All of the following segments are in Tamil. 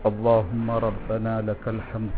اللهم ربنا لك الحمد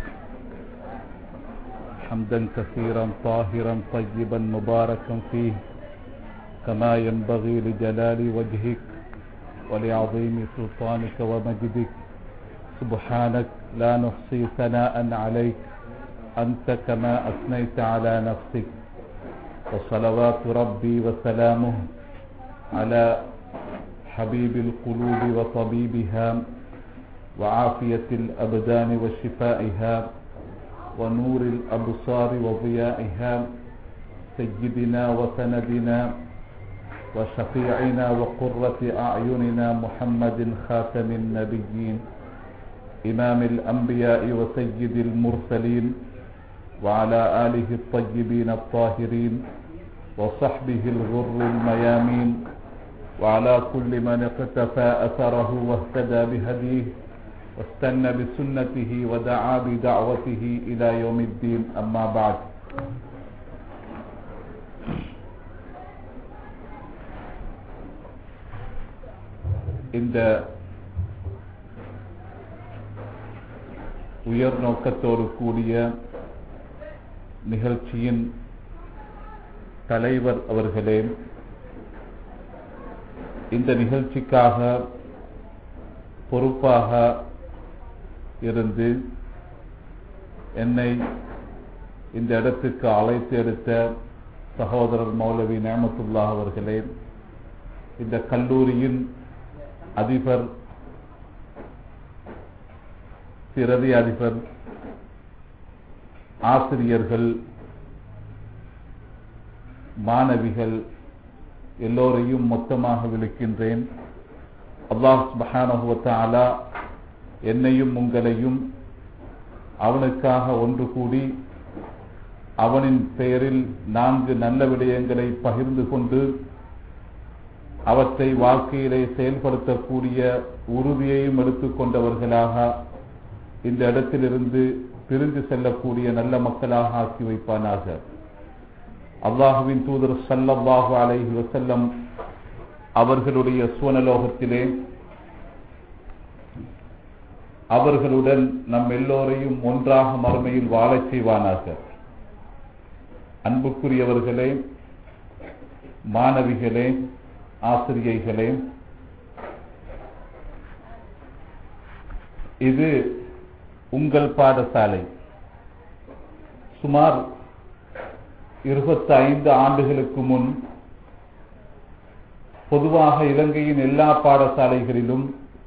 حمدا كثيرا طاهرا طيبا مباركا فيه كما ينبغي لجلال وجهك ولعظيم سلطانك ومجدك سبحانك لا نحصي ثناء عليك أنت كما أثنيت على نفسك وصلوات ربي وسلامه على حبيب القلوب وطبيبها وعافية الأبدان وشفائها ونور الأبصار وضيائها سيدنا وسندنا وشفيعنا وقرة أعيننا محمد خاتم النبيين إمام الأنبياء وسيد المرسلين وعلى آله الطيبين الطاهرين وصحبه الغر الميامين وعلى كل من اقتفى أثره واهتدى بهديه واستنى بسنته ودعا بدعوته إلى يوم الدين أما بعد இந்த உயர் நோக்கத்தோடு கூடிய நிகழ்ச்சியின் தலைவர் அவர்களே இந்த நிகழ்ச்சிக்காக பொறுப்பாக இருந்து என்னை இந்த இடத்துக்கு அழைத்து எடுத்த சகோதரர் மௌலவி நேமத்துல்லா அவர்களே இந்த கல்லூரியின் அதிபர் பிரதி அதிபர் ஆசிரியர்கள் மாணவிகள் எல்லோரையும் மொத்தமாக விழுக்கின்றேன் அல்லாஹ் சுபஹானஹுவத்தாலா என்னையும் உங்களையும் அவனுக்காக ஒன்று கூடி அவனின் பெயரில் நான்கு நல்ல விடயங்களை பகிர்ந்து கொண்டு அவற்றை வாழ்க்கையிலே செயல்படுத்தக்கூடிய உறுதியையும் எடுத்துக்கொண்டவர்களாக இந்த இடத்திலிருந்து பிரிந்து செல்லக்கூடிய நல்ல மக்களாக ஆக்கி வைப்பானாக அல்லாஹுவின் தூதர் சல்லல்லாஹு அலைஹி வசல்லம் அவர்களுடைய சுவனலோகத்திலே அவர்களுடன் நம் எல்லோரையும் ஒன்றாக மறுமையில் வாழச் செய்வானாக அன்புக்குரியவர்களே மாணவிகளே ஆசிரியைகளே இது உங்கள் பாடசாலை சுமார் இருபத்தி ஐந்து ஆண்டுகளுக்கு முன் பொதுவாக இலங்கையின் எல்லா பாடசாலைகளிலும்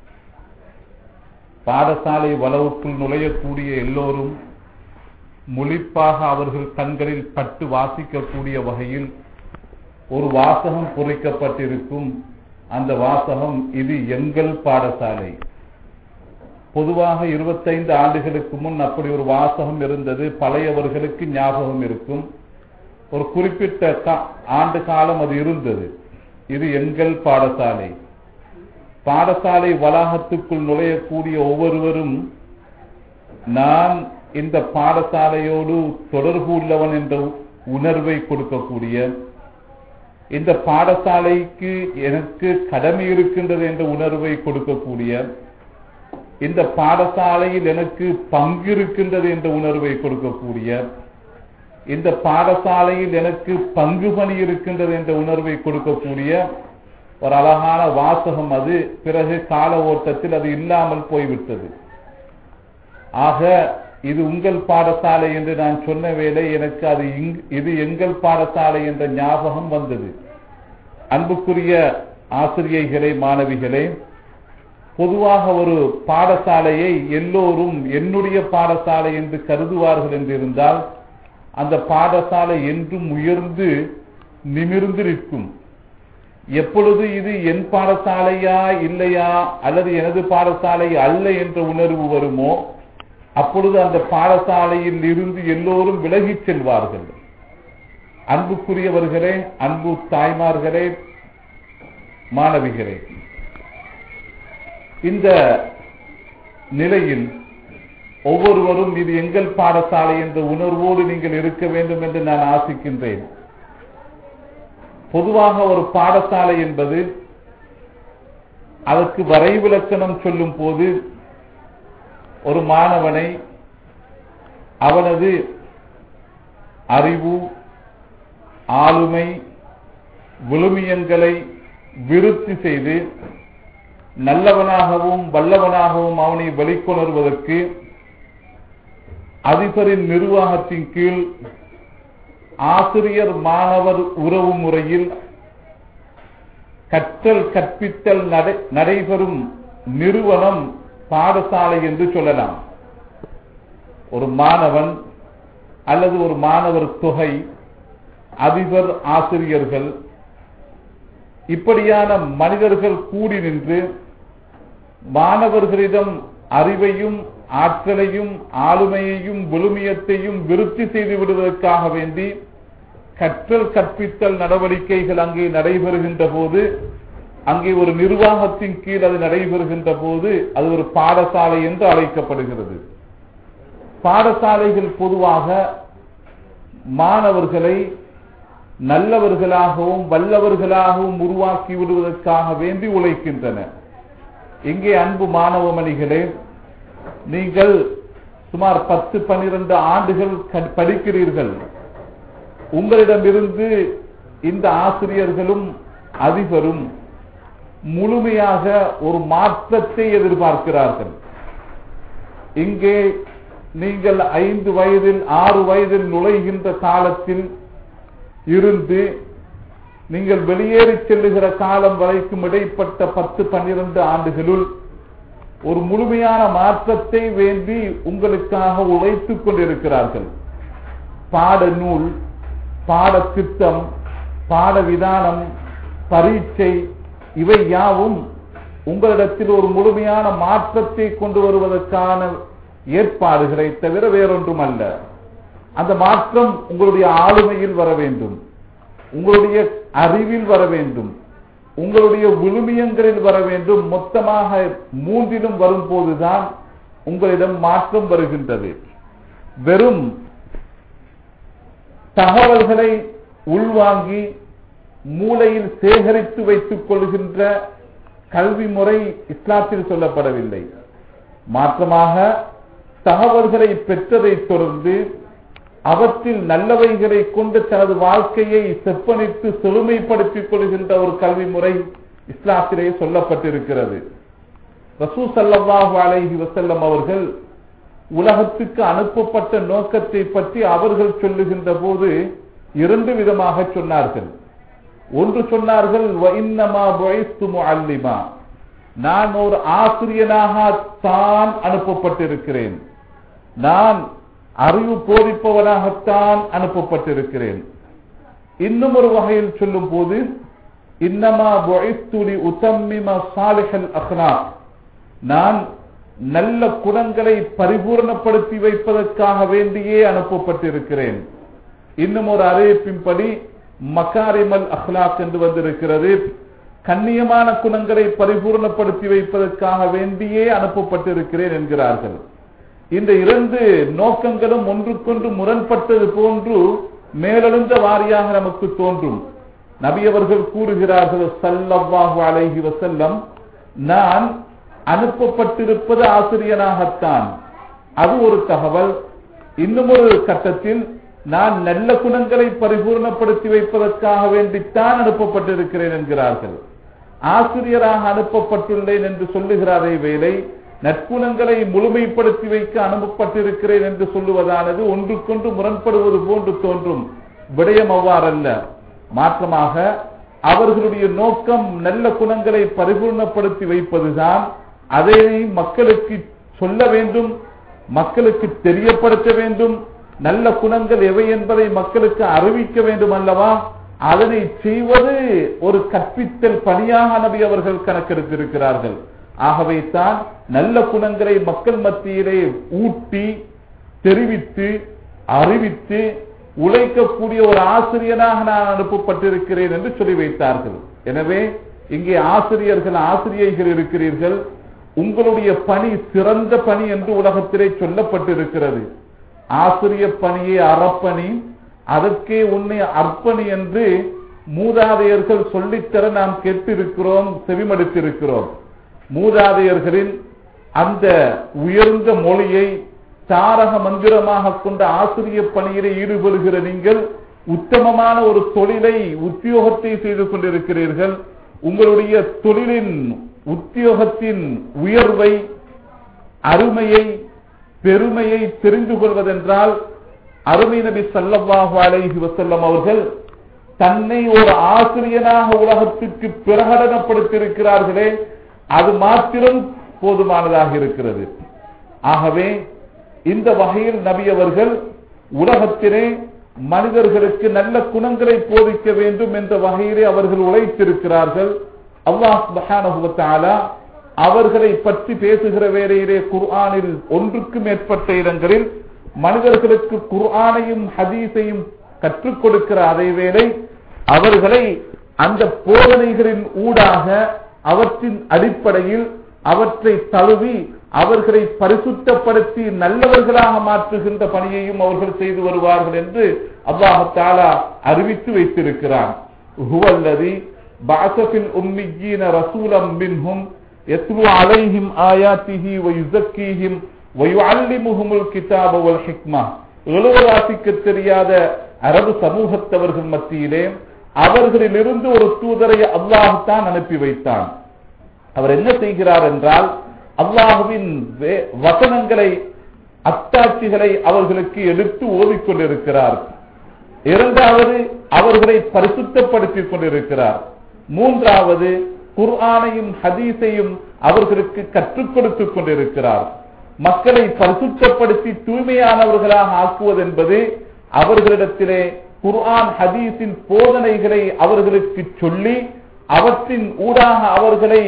பாடசாலை வளவுக்குள் நுழையக்கூடிய எல்லோரும் முழிப்பாக அவர்கள் கண்களில் பட்டு வாசிக்கக்கூடிய வகையில் ஒரு வாசகம் பொறிக்கப்பட்டிருக்கும் அந்த வாசகம் இது எங்கள் பாடசாலை பொதுவாக இருபத்தைந்து ஆண்டுகளுக்கு முன் அப்படி ஒரு வாசகம் இருந்தது பழையவர்களுக்கு ஞாபகம் இருக்கும் ஒரு குறிப்பிட்ட ஆண்டு காலம் அது இருந்தது இது எங்கள் பாடசாலை பாடசாலை வளாகத்துக்குள் நுழையக்கூடிய ஒவ்வொருவரும் நான் இந்த பாடசாலையோடு தொடர்பு உள்ளவன் என்ற உணர்வை கொடுக்கக்கூடிய இந்த பாடசாலைக்கு எனக்கு கடமை இருக்கின்றது என்ற உணர்வை கொடுக்கக்கூடிய இந்த பாடசாலையில் எனக்கு பங்கு இருக்கின்றது என்ற உணர்வை கொடுக்கக்கூடிய இந்த பாடசாலையில் எனக்கு பங்கு பணி இருக்கின்றது என்ற உணர்வை கொடுக்கக்கூடிய ஒரு அழகான வாசகம் அது பிறகு கால ஓட்டத்தில் அது இல்லாமல் போய்விட்டது ஆக இது உங்கள் பாடசாலை என்று நான் சொன்ன வேளை எனக்கு அது இது எங்கள் பாடசாலை என்ற ஞாபகம் வந்தது அன்புக்குரிய ஆசிரியைகளே மாணவிகளே பொதுவாக ஒரு பாடசாலையை எல்லோரும் என்னுடைய பாடசாலை என்று கருதுவார்கள் என்று இருந்தால் அந்த பாடசாலை என்றும் உயர்ந்து நிமிர்ந்து நிற்கும் எப்பொழுது இது என் பாடசாலையா இல்லையா அல்லது எனது பாடசாலை அல்ல என்ற உணர்வு வருமோ அப்பொழுது அந்த பாடசாலையில் இருந்து எல்லோரும் விலகிச் செல்வார்கள் அன்புக்குரியவர்களே அன்பு தாய்மார்களே மாணவிகளே இந்த நிலையில் ஒவ்வொருவரும் இது எங்கள் பாடசாலை என்ற உணர்வோடு நீங்கள் இருக்க வேண்டும் என்று நான் ஆசிக்கின்றேன் பொதுவாக ஒரு பாடசாலை என்பது அதற்கு வரைவிலக்கணம் சொல்லும் போது ஒரு மாணவனை அவனது அறிவு ஆளுமை விழுமியங்களை விருத்தி செய்து நல்லவனாகவும் வல்லவனாகவும் அவனை வெளிக்கொணர்வதற்கு அதிபரின் நிர்வாகத்தின் கீழ் ஆசிரியர் மாணவர் உறவு முறையில் கற்றல் கற்பித்தல் நடை- நடைபெறும் நிறுவனம் பாடசாலை என்று சொல்லலாம் ஒரு மாணவன் அல்லது ஒரு மாணவர் தொகை அதிபர் ஆசிரியர்கள் இப்படியான மனிதர்கள் கூடி நின்று மாணவர்களிடம் அறிவையும் ஆற்றலையும் ஆளுமையையும் விழுமியத்தையும் விருத்தி செய்து விடுவதற்காக வேண்டி கற்றல் கற்பித்தல் நடவடிக்கைகள் அங்கே நடைபெறுகின்ற போது அங்கே ஒரு நிர்வாகத்தின் கீழ் அது நடைபெறுகின்ற போது அது ஒரு பாடசாலை என்று அழைக்கப்படுகிறது பாடசாலைகள் பொதுவாக மாணவர்களை நல்லவர்களாகவும் வல்லவர்களாகவும் உருவாக்கி விடுவதற்காக வேண்டி உழைக்கின்றன இங்கே அன்பு மாணவ மணிகளே நீங்கள் சுமார் பத்து பன்னிரண்டு ஆண்டுகள் க- படிக்கிறீர்கள் உங்களிடமிருந்து இந்த ஆசிரியர்களும் அதிபரும் முழுமையாக ஒரு மாற்றத்தை எதிர்பார்க்கிறார்கள் இங்கே நீங்கள் ஐந்து வயதில் ஆறு வயதில் நுழைகின்ற காலத்தில் இருந்து நீங்கள் வெளியேறி செல்லுகிற காலம் வரைக்கும் இடைப்பட்ட பத்து பன்னிரண்டு ஆண்டுகளுள் ஒரு முழுமையான மாற்றத்தை வேண்டி உங்களுக்காக உழைத்துக் கொண்டிருக்கிறார்கள் பாட நூல் பாடத்திட்டம் பாட விதானம் பரீட்சை இவை யாவும் உங்களிடத்தில் ஒரு முழுமையான மாற்றத்தை கொண்டு வருவதற்கான ஏற்பாடுகளை தவிர வேறொன்றும் அல்ல அந்த மாற்றம் உங்களுடைய ஆளுமையில் வர வேண்டும் உங்களுடைய அறிவில் வர வேண்டும் உங்களுடைய விழுமியங்களில் வர வேண்டும் மொத்தமாக மூன்றிலும் வரும்போதுதான் உங்களிடம் மாற்றம் வருகின்றது வெறும் தகவல்களை உள்வாங்கி மூளையில் சேகரித்து வைத்துக் கொள்கின்ற கல்வி முறை இஸ்லாத்தில் சொல்லப்படவில்லை மாற்றமாக தகவல்களை பெற்றதைத் தொடர்ந்து அவற்றில் நல்லவைகளை கொண்டு தனது வாழ்க்கையை செப்பனித்து செழுமைப்படுத்திக் கொள்கின்ற ஒரு கல்வி முறை இஸ்லாத்திலே சொல்லப்பட்டிருக்கிறது ரசூ ஸல்லல்லாஹு அலைஹி வஸல்லம் அவர்கள் உலகத்துக்கு அனுப்பப்பட்ட நோக்கத்தை பற்றி அவர்கள் சொல்லுகின்ற போது இரண்டு விதமாக சொன்னார்கள் ஒன்று சொன்னார்கள் "வ இன்னமா புஇஸ்து முஅல்லிமா." நான் ஒரு ஆசிரியனாக தான் அனுப்பப்பட்டிருக்கிறேன் நான் அறிவு போதிப்பவனாகத்தான் அனுப்பப்பட்டிருக்கிறேன் இன்னும் ஒரு வகையில் சொல்லும் போது இன்னமா புஇஸ்து லி உத்தம்மிம சாலிஹல் அக்லாக் நான் நல்ல குணங்களை பரிபூர்ணப்படுத்தி வைப்பதற்காக வேண்டியே அனுப்பப்பட்டிருக்கிறேன் இன்னும் ஒரு அறிவிப்பின்படி மக்காரிமல் அஹ்லாக் என்று வந்திருக்கிறது கண்ணியமான குணங்களை பரிபூர்ணப்படுத்தி வைப்பதற்காக வேண்டியே அனுப்பப்பட்டிருக்கிறேன் என்கிறார்கள் இந்த இரண்டு நோக்கங்களும் ஒன்றுக்கொன்று முரண்பட்டது போன்று மேலெழுந்த வாரியாக நமக்கு தோன்றும் நபி அவர்கள் கூறுகிறார்கள் ஸல்லல்லாஹு அலைஹி வஸல்லம் நான் அனுப்பப்பட்டிருப்பது ஆசிரியனாகத்தான் அது ஒரு தகவல் இன்னும் ஒரு கட்டத்தில் நான் நல்ல குணங்களை பரிபூர்ணப்படுத்தி வைப்பதற்காக வேண்டித்தான் அனுப்பப்பட்டிருக்கிறேன் என்கிறார்கள் ஆசிரியராக அனுப்பப்பட்டுள்ளேன் என்று சொல்லுகிறாரே வேலை நற்குணங்களை முழுமைப்படுத்தி வைக்க அனுப்பப்பட்டிருக்கிறேன் என்று சொல்லுவதானது ஒன்றுக்கொன்று முரண்படுவது போன்று தோன்றும் விடயம் அவ்வாறல்ல மாற்றமாக அவர்களுடைய நோக்கம் நல்ல குணங்களை பரிபூர்ணப்படுத்தி வைப்பதுதான் அதை மக்களுக்கு சொல்ல வேண்டும் மக்களுக்கு தெரியப்படுத்த வேண்டும் நல்ல குணங்கள் எவை என்பதை மக்களுக்கு அறிவிக்க வேண்டும் அல்லவா அதனை செய்வது ஒரு கற்பித்தல் பணியாக நபி அவர்கள் கணக்கெடுத்திருக்கிறார்கள் ஆகவே தான் நல்ல குணங்களை மக்கள் மத்தியிலே ஊட்டி தெரிவித்து அறிவித்து உழைக்கக்கூடிய ஒரு ஆசிரியனாக நான் அனுப்பப்பட்டிருக்கிறேன் என்று சொல்லி வைத்தார்கள் எனவே இங்கே ஆசிரியர்கள் ஆசிரியைகள் இருக்கிறீர்கள் உங்களுடைய பணி சிறந்த பணி என்று உலகத்திலே சொல்லப்பட்டிருக்கிறது ஆசிரிய பணியே அறப்பணி அதற்கே உன்னை அர்ப்பணி என்று மூதாதையர்கள் சொல்லித்தர நாம் கேட்டிருக்கிறோம் செவிமடுத்திருக்கிறோம் மூதாதையர்களின் அந்த உயர்ந்த மொழியை தாரக மந்திரமாக கொண்ட ஆசிரியர் பணியிலே ஈடுபடுகிற நீங்கள் உத்தமமான ஒரு தொழிலை உத்தியோகத்தை செய்து கொண்டிருக்கிறீர்கள் உங்களுடைய தொழிலின் உத்தியோகத்தின் உயர்வை அருமையை பெருமையை தெரிந்து கொள்வதென்றால் அருமை நபி ஸல்லல்லாஹு அலைஹி வஸல்லம் அவர்கள் தன்னை ஒரு ஆசிரியனாக உலகத்திற்கு பிரகடனப்படுத்தியிருக்கிறார்களே அது மாத்திரம் போதுமானதாக இருக்கிறது ஆகவே இந்த வகையில் நபி அவர்கள் உலகத்திலே மனிதர்களுக்கு நல்ல குணங்களை போதிக்க வேண்டும் என்ற வகையிலே அவர்கள் உழைத்திருக்கிறார்கள் அல்லாஹ் சுப்ஹானஹு வ தஆலா அவர்களை பற்றி பேசுகிற வேளையிலே குர்ஆனில் ஒன்றுக்கு மேற்பட்ட இடங்களில் மனிதர்களுக்கு குர்ஆனையும் ஹதீஸையும் கற்றுக் கொடுக்கிற அதே வேளை அவர்களை அந்த போதனைகளின் ஊடாக அவற்றின் அடிப்படையில் அவற்றை தழுவி அவர்களை பரிசுத்தப்படுத்தி நல்லவர்களாக மாற்றுகின்ற பணியையும் அவர்கள் செய்து வருவார்கள் என்று அல்லாஹாலா அறிவித்து வைத்திருக்கிறான் ஹுவல்லதி பாசபில் உம்மிஜீன ரசூலம் மின்ஹும் يتلو عليهم آياته ويزكيهم ويعلمهم الكتاب والحكمة எழுவராசிக்க தெரியாத அரபு சமூகத்தவர்கள் மத்தியிலே அவர்களிலிருந்து ஒரு தூதரை அல்லாஹ் தான் அனுப்பி வைத்தான் அவர் என்ன செய்கிறார் என்றால் அல்லாஹுவின் வே- வசனங்களை அத்தாட்சிகளை அவர்களுக்கு எடுத்து ஓதிக்கொண்டிருக்கிறார் இரண்டாவது அவர்களை பரிசுத்தப்படுத்திக் கொண்டிருக்கிறார் மூன்றாவது குர்ஆனையும் ஹதீஸையும் அவர்களுக்கு கற்றுக் கொடுத்துக் கொண்டிருக்கிறார் மக்களை பரிசுத்தப்படுத்தி தூய்மையானவர்களாக ஆக்குவது என்பது அவர்களிடத்திலே குர்ஆன் ஹதீஸின் போதனைகளை அவர்களுக்கு சொல்லி அவற்றின் ஊடாக அவர்களை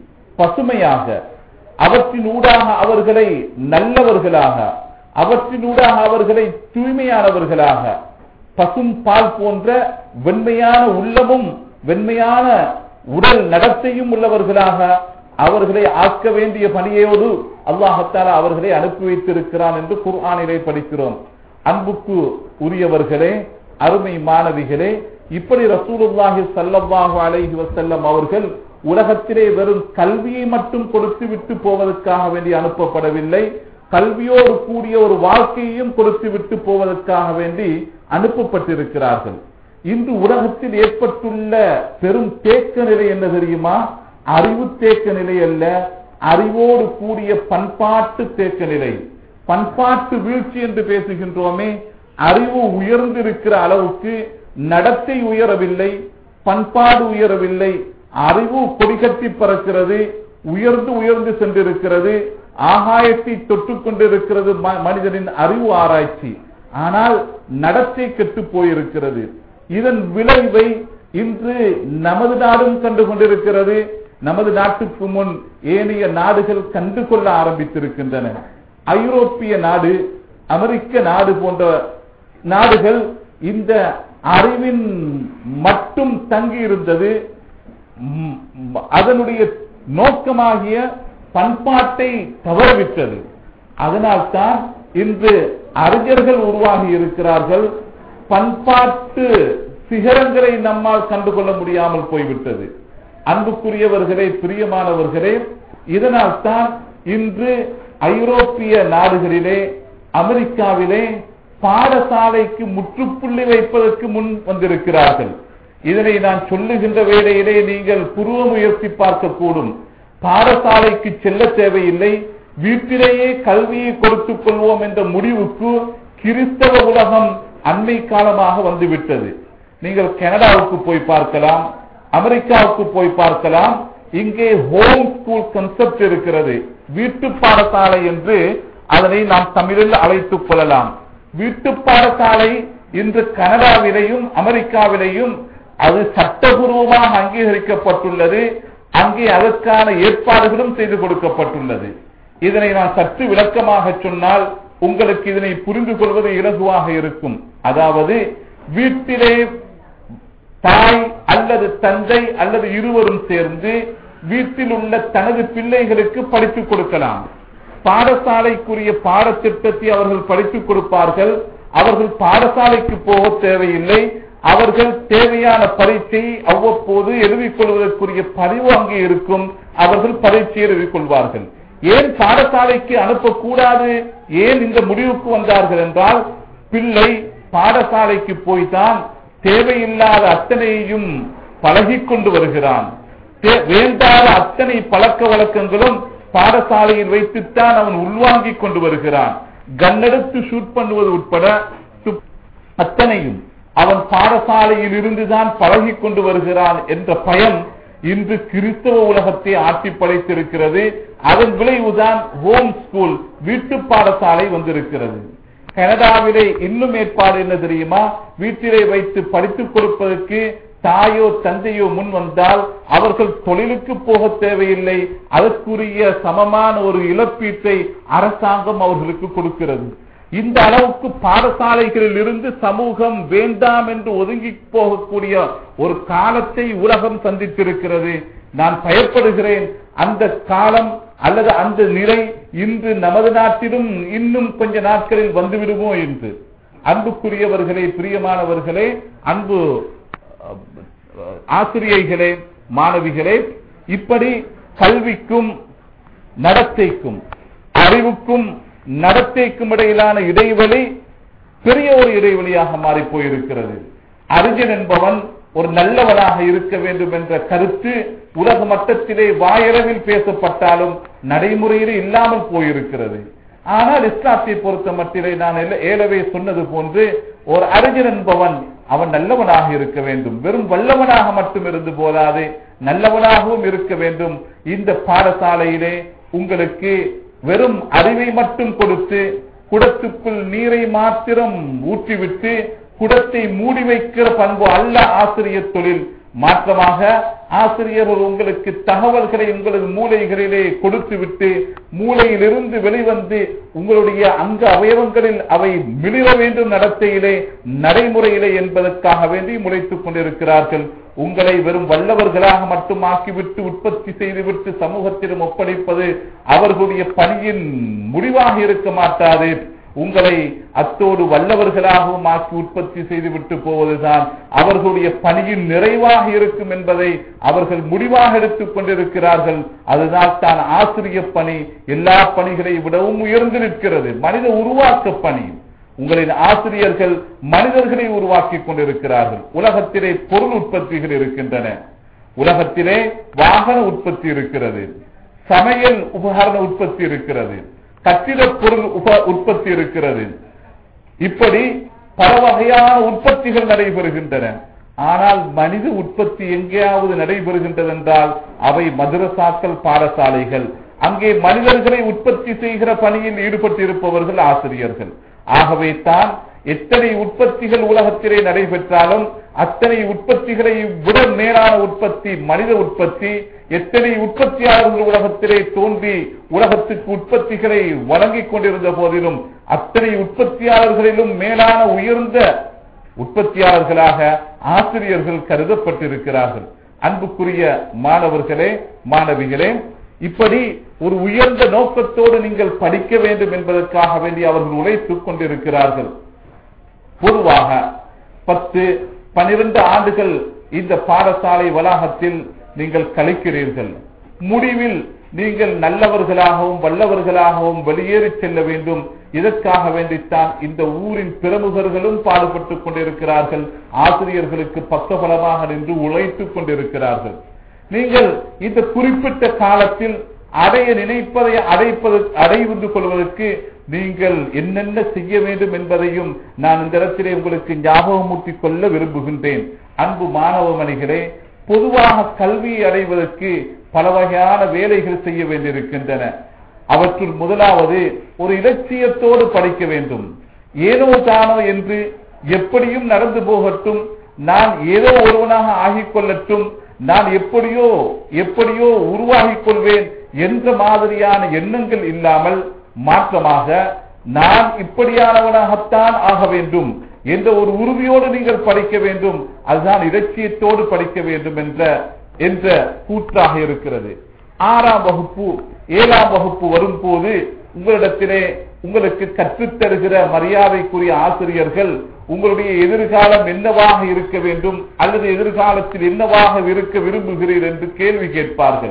பசுமையாக அவற்றின் ஊடாக அவர்களை நல்லவர்களாக அவற்றின் ஊடாக அவர்களை தூய்மையானவர்களாக பசும் பால் போன்ற வெண்மையான உள்ளமும் வெண்மையான உடல் நடத்தையும் உள்ளவர்களாக அவர்களை ஆக்க வேண்டிய பணியோடு அல்லாஹத்தாலா அவர்களை அனுப்பி வைத்திருக்கிறான் என்று குர்ஆனிலே படிக்கிறோம் அன்புக்கு உரியவர்களே அருமை மாணவிகளே இப்படி ரசூலுல்லாஹி ஸல்லல்லாஹு அலைஹி வஸல்லம் அவர்கள் உலகத்திலே வெறும் கல்வியை மட்டும் கொடுத்து விட்டு போவதற்காக வேண்டி அனுப்பப்படவில்லை கல்வியோடு கூடிய ஒரு வாழ்க்கையையும் கொடுத்து விட்டு போவதற்காக வேண்டி அனுப்பப்பட்டிருக்கிறார்கள் இன்று உலகத்தில் ஏற்பட்டுள்ள பெரும் தேக்க நிலை என்ன தெரியுமா அறிவு தேக்க நிலை அல்ல அறிவோடு கூடிய பண்பாட்டு தேக்க நிலை பண்பாட்டு வீழ்ச்சி என்று பேசுகின்றோமே அறிவு உயர்ந்திருக்கிற அளவுக்கு நடத்தை உயரவில்லை பண்பாடு உயரவில்லை அறிவு கொடிகட்டி பறக்கிறது உயர்ந்து உயர்ந்து சென்றிருக்கிறது ஆகாயத்தை தொட்டுக் கொண்டிருக்கிறது ம- மனிதனின் அறிவு ஆராய்ச்சி ஆனால் நடத்தை கெட்டு போயிருக்கிறது இதன் விளைவை இன்று நமது நாடும் கண்டு கொண்டிருக்கிறது நமது நாட்டுக்கு முன் ஏனைய நாடுகள் கண்டு கொள்ள ஆரம்பித்திருக்கின்றன ஐரோப்பிய நாடு அமெரிக்க நாடு போன்ற நாடுகள் இந்த அறிவின் மட்டும் தங்கி இருந்தது ம், அதனுடைய நோக்கமாகிய பண்பாட்டை தவறவிட்டது அதனால்தான் இன்று அறிஞர்கள் உருவாகி இருக்கிறார்கள் பண்பாட்டு சிகரங்களை நம்மால் கண்டுகொள்ள முடியாமல் போய்விட்டது அன்புக்குரியவர்களே பிரியமானவர்களே இதனால் தான் இன்று ஐரோப்பிய நாடுகளிலே அமெரிக்காவிலே பாடசாலைக்கு முற்றுப்புள்ளி வைப்பதற்கு முன் வந்திருக்கிறார்கள் இதனை நான் சொல்லுகின்ற வேளையிலே நீங்கள் புருவ முயற்சி பார்க்கக்கூடும் பாடசாலைக்கு செல்ல தேவையில்லை வீட்டிலேயே கல்வியை கொடுத்துக் கொள்வோம் என்ற முடிவுக்கு கிறிஸ்தவ உலகம் அண்மை காலமாக வந்துவிட்டது நீங்கள் கனடாவுக்கு போய் பார்க்கலாம் அமெரிக்காவுக்கு போய் பார்க்கலாம் இங்கே ஹோம் ஸ்கூல் கன்செப்ட் இருக்கிறது வீட்டு பாடசாலை என்று அதனை நாம் தமிழில் அழைத்துக் கொள்ளலாம் வீட்டு பாடசாலை இன்று கனடாவிலேயும் அமெரிக்காவிலேயும் அது சட்டபூர்வமாக அங்கீகரிக்கப்பட்டுள்ளது அங்கே அதற்கான ஏற்பாடுகளும் செய்து கொடுக்கப்பட்டுள்ளது இதனை நான் சற்று விளக்கமாக சொன்னால் உங்களுக்கு இதனை புரிந்து கொள்வது இலகுவாக இருக்கும் அதாவது வீட்டிலே தாய் அல்லது தந்தை அல்லது இருவரும் சேர்ந்து வீட்டில் உள்ள தனது பிள்ளைகளுக்கு படித்துக் கொடுக்கலாம் பாடசாலைக்குரிய பாடத்திட்டத்தை அவர்கள் படித்துக் கொடுப்பார்கள் அவர்கள் பாடசாலைக்கு போக தேவையில்லை அவர்கள் தேவையான பரீட்சை அவ்வப்போது எழுதிக் கொள்வதற்குரிய பதிவு அங்கே இருக்கும் அவர்கள் பரீட்சை எழுதிக் கொள்வார்கள் ஏன் பாடசாலைக்கு அனுப்பக்கூடாது ஏன் இந்த முடிவுக்கு வந்தார்கள் என்றால் பிள்ளை பாடசாலைக்கு போய்தான் தேவையில்லாத அத்தனையையும் பழகிக் கொண்டு வருகிறான் தே- வேண்டாத அத்தனை பழக்க வழக்கங்களும் பாடசாலையில் வைத்துத்தான் அவன் உள்வாங்கிக் கொண்டு வருகிறான் கண்ணெடுத்து ஷூட் பண்ணுவது உட்பட துப்- அத்தனையும் அவன் பாடசாலையில் இருந்துதான் பழகிக் கொண்டு வருகிறான் என்ற பயம் இன்று கிறிஸ்தவ உலகத்தை ஆட்டி படைத்திருக்கிறது அதன் விளைவுதான் ஹோம் ஸ்கூல் வீட்டு பாடசாலை வந்திருக்கிறது கனடாவிலே இன்னும் ஏற்பாடு என்ன தெரியுமா வீட்டிலே வைத்து படித்துக் கொடுப்பதற்கு தாயோ தந்தையோ முன் வந்தால் அவர்கள் தொழிலுக்கு போக தேவையில்லை அதற்குரிய சமமான ஒரு இழப்பீட்டை அரசாங்கம் அவர்களுக்கு கொடுக்கிறது இந்த அளவுக்கு பாடசாலைகளில் இருந்து சமூகம் வேண்டாம் என்று ஒதுங்கி போகக்கூடிய ஒரு காலத்தை உலகம் சந்தித்திருக்கிறது நான் பயப்படுகிறேன் அந்த காலம் அல்லது அந்த நிலை இன்று நமது நாட்டிலும் இன்னும் கொஞ்ச நாட்களில் வந்துவிடுமோ என்று அன்புக்குரியவர்களே பிரியமானவர்களே அன்பு அஹ், ஆசிரியைகளே மாணவிகளே இப்படி கல்விக்கும் நடத்தைக்கும் அறிவுக்கும் நடத்தைக்கும் இடையிலான இடைவெளி பெரிய ஒரு இடைவெளியாக மாறி போயிருக்கிறது அறிஞன் என்பவன் ஒரு நல்லவனாக இருக்க வேண்டும் என்ற கருத்து உலக மட்டத்திலே வாயளவில் பேசப்பட்டாலும் நடைமுறையில் இல்லாமல் போயிருக்கிறது ஆனால் இஸ்லாத்தை பொறுத்த மட்டிலே நான் ஏல- ஏலவே சொன்னது போன்று ஒரு அறிஞர் என்பவன் அவன் நல்லவனாக இருக்க வேண்டும் வெறும் வல்லவனாக மட்டும் இருந்து போதாது நல்லவனாகவும் இருக்க வேண்டும் இந்த பாடசாலையிலே உங்களுக்கு வெறும் அறிவை மட்டும் கொடுத்து குடத்துக்குள் நீரை மாத்திரம் ஊற்றிவிட்டு குடத்தை மூடி வைக்கிற பண்பு அல்ல ஆசிரியர் தொழில் மாற்றமாக ஆசிரியர்கள் உங்களுக்கு தகவல்களை உங்களது மூளைகளிலே கொடுத்துவிட்டு மூளையிலிருந்து வெளிவந்து உங்களுடைய அங்க அவயவங்களில் அவை மிளிர வேண்டும் நடத்தையிலே நடைமுறையிலே என்பதற்காக வேண்டி முளைத்துக் கொண்டிருக்கிறார்கள் உங்களை வெறும் வல்லவர்களாக மட்டும் ஆக்கிவிட்டு உற்பத்தி செய்துவிட்டு சமூகத்திடம் ஒப்படைப்பது அவர்களுடைய பணியின் முடிவாக இருக்க மாட்டாது உங்களை அத்தோடு வல்லவர்களாகவும் ஆக்கி உற்பத்தி செய்துவிட்டு போவதுதான் அவர்களுடைய பணியின் நிறைவாக இருக்கும் என்பதை அவர்கள் முடிவாக எடுத்துக் கொண்டிருக்கிறார்கள் அதுதான் தான் ஆசிரியர் பணி எல்லா பணிகளை விடவும் உயர்ந்து நிற்கிறது மனித உருவாக்க பணி உங்களின் ஆசிரியர்கள் மனிதர்களை உருவாக்கிக் கொண்டிருக்கிறார்கள் உலகத்திலே பொருள் உற்பத்திகள் இருக்கின்றன உலகத்திலே வாகன உற்பத்தி இருக்கிறது சமையல் உபகரண உற்பத்தி இருக்கிறது கட்டிடப் பொருள் உப உற்பத்தி இருக்கிறது இப்படி பல வகையான உற்பத்திகள் நடைபெறுகின்றன ஆனால் மனித உற்பத்தி எங்கேயாவது நடைபெறுகின்றது என்றால் அவை மதுரசாக்கள் பாடசாலைகள் அங்கே மனிதர்களை உற்பத்தி செய்கிற பணியில் ஈடுபட்டிருப்பவர்கள் ஆசிரியர்கள் ஆகவே தான் எத்தனை உற்பத்திகள் உலகத்திலே நடைபெற்றாலும் அத்தனை உற்பத்திகளை விட மேலான உற்பத்தி மனித உற்பத்தி எத்தனை உற்பத்தியாளர்கள் உலகத்திலே தோன்றி உலகத்துக்கு உற்பத்திகளை வழங்கிக் கொண்டிருந்த போதிலும் அத்தனை உற்பத்தியாளர்களிலும் மேலான உயர்ந்த உற்பத்தியாளர்களாக ஆசிரியர்கள் கருதப்பட்டிருக்கிறார்கள் அன்புக்குரிய மாணவர்களே மாணவிகளே இப்படி ஒரு உயர்ந்த நோக்கத்தோடு நீங்கள் படிக்க வேண்டும் என்பதற்காக வேண்டி அவர்கள் உழைத்துக் கொண்டிருக்கிறார்கள் பொதுவாக பத்து பனிரெண்டு ஆண்டுகள் இந்த பாடசாலை வளாகத்தில் நீங்கள் கழிக்கிறீர்கள் முடிவில் நீங்கள் நல்லவர்களாகவும் வல்லவர்களாகவும் வெளியேறி செல்ல வேண்டும் இதற்காக வேண்டித்தான் இந்த ஊரின் பிரமுகர்களும் பாடுபட்டுக் கொண்டிருக்கிறார்கள் ஆசிரியர்களுக்கு பக்கபலமாக நின்று உழைத்துக் கொண்டிருக்கிறார்கள் நீங்கள் இந்த குறிப்பிட்ட காலத்தில் அடைய நினைப்பதை அடைப்பது அடைந்து கொள்வதற்கு நீங்கள் என்னென்ன செய்ய வேண்டும் என்பதையும் நான் இந்த இடத்திலே உங்களுக்கு ஞாபகமூட்டிக் கொள்ள விரும்புகின்றேன் அன்பு மாணவ மணிகளே பொதுவாக கல்வியை அடைவதற்கு பல வகையான வேலைகள் செய்ய வேண்டியிருக்கின்றன அவற்றுள் முதலாவது ஒரு இலட்சியத்தோடு படிக்க வேண்டும் ஏனோ தானோ என்று எப்படியும் நடந்து போகட்டும் நான் ஏதோ ஒருவனாக ஆகிக் கொள்ளட்டும் நான் எப்படியோ எப்படியோ உருவாகிக் கொள்வேன் என்ற மாதிரியான எண்ணங்கள் இல்லாமல் மாற்றமாக நான் இப்படியானவனாகத்தான் ஆக வேண்டும் என்ற ஒரு உறுதியோடு நீங்கள் படிக்க வேண்டும் அதுதான் இலட்சியத்தோடு படிக்க வேண்டும் என்ற என்ற கூற்றாக இருக்கிறது ஆறாம் வகுப்பு ஏழாம் வகுப்பு வரும்போது உங்களிடத்திலே உங்களுக்கு கற்றுத்தருகிற மரியாதைக்குரிய ஆசிரியர்கள் உங்களுடைய எதிர்காலம் என்னவாக இருக்க வேண்டும் அல்லது எதிர்காலத்தில் என்னவாக இருக்க விரும்புகிறீர் என்று கேள்வி கேட்பார்கள்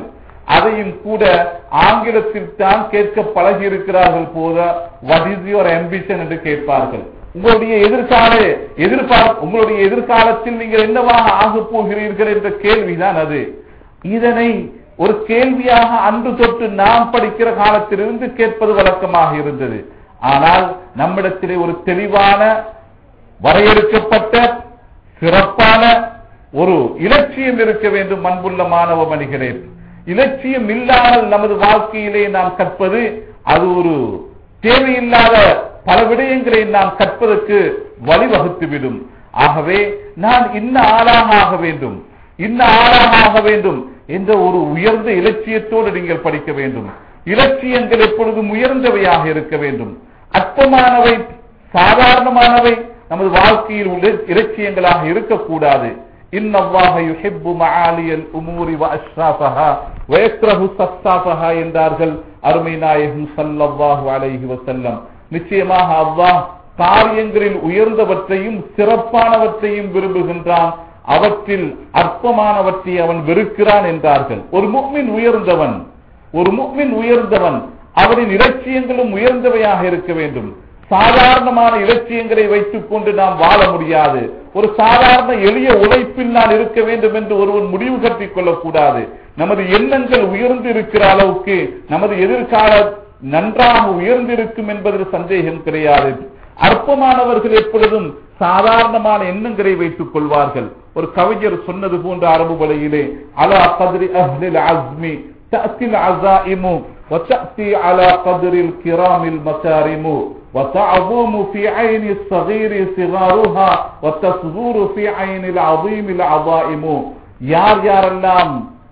அதையும் கூட ஆங்கிலத்தில் தான் கேட்க பழகி இருக்கிறார்கள் போத வாட் இஸ் யுவர் ambition என்று கேட்பார்கள் உங்களுடைய எதிர்கால எதிர்பார்ப்பு உங்களுடைய எதிர்காலத்தில் நீங்கள் என்னவாக ஆகப் போகிறீர்கள் என்ற கேள்விதான் அது இதனை ஒரு கேள்வியாக அன்று தொட்டு நாம் படிக்கிற காலத்திலிருந்து கேட்பது வழக்கமாக இருந்தது ஆனால் நம்மிடத்திலே ஒரு தெளிவான வரையறுக்கப்பட்ட சிறப்பான ஒரு இலட்சியம் இருக்க வேண்டும் அன்புள்ள மாணவ மணிகளே இலட்சியம் இல்லாமல் நமது வாழ்க்கையிலே நாம் கற்பது அது ஒரு தேவையில்லாத பல விடயங்களை நாம் கற்பதற்கு வழிவகுத்துவிடும் ஆகவே நான் இன்ன ஆளாக ஆக வேண்டும் இன்ன ஆளாக ஆக வேண்டும் என்ற ஒரு உயர்ந்த இலட்சியத்தோடு நீங்கள் படிக்க வேண்டும் இலட்சியங்கள் எப்பொழுதும் உயர்ந்தவையாக இருக்க வேண்டும் அற்பமானவை சாதாரணமானவை நமது வாழ்க்கையில் உள்ள இலட்சியங்களாக இருக்கக்கூடாது இன்னல்லாஹ யுஹிப்பு மஆலியல் உமூரி வஅஷ்ராஃபஹா வயக்ரஹு சஃசாஃபஹா என்றார்கள் அருமை நாயகம் ஸல்லல்லாஹு அலைஹி வஸல்லம் நிச்சயமாக அல்லாஹ் காரியங்களில் உயர்ந்தவற்றையும் சிறப்பானவற்றையும் விரும்புகின்றான் அவற்றில் அற்பமானவற்றை அவன் வெறுக்கிறான் என்றார்கள் ஒரு முக்மின் உயர்ந்தவன் ஒரு முக்மின் உயர்ந்தவன் அவரின் இலட்சியங்களும் உயர்ந்தவையாக இருக்க வேண்டும் சாதாரணமான இலட்சியங்களை வைத்துக் கொண்டு நாம் வாழ முடியாது ஒரு சாதாரண எளிய உழைப்பில் நான் இருக்க வேண்டும் என்று ஒருவன் முடிவு கட்டிக் கொள்ளக்கூடாது நமது எண்ணங்கள் உயர்ந்து இருக்கிற அளவுக்கு நமது எதிர்கால நன்றாக உயர்ந்திருக்கும் என்பதில் சந்தேகம் கிடையாது அற்பமானவர்கள் எப்பொழுதும் சாதாரணமான எண்ணங்களை வைத்துக் கொள்வார்கள் ஒரு கவிஞர் சொன்னது போன்ற அரபு வலையிலே அலா கதிரி அஹ்லில் அஸ்மி تأتي العزائم وتأتي على قدر الكرام المكارم وتعظم في عين الصغير صغارها وتصغر في عين العظيم العظائم யார் யாரெல்லாம்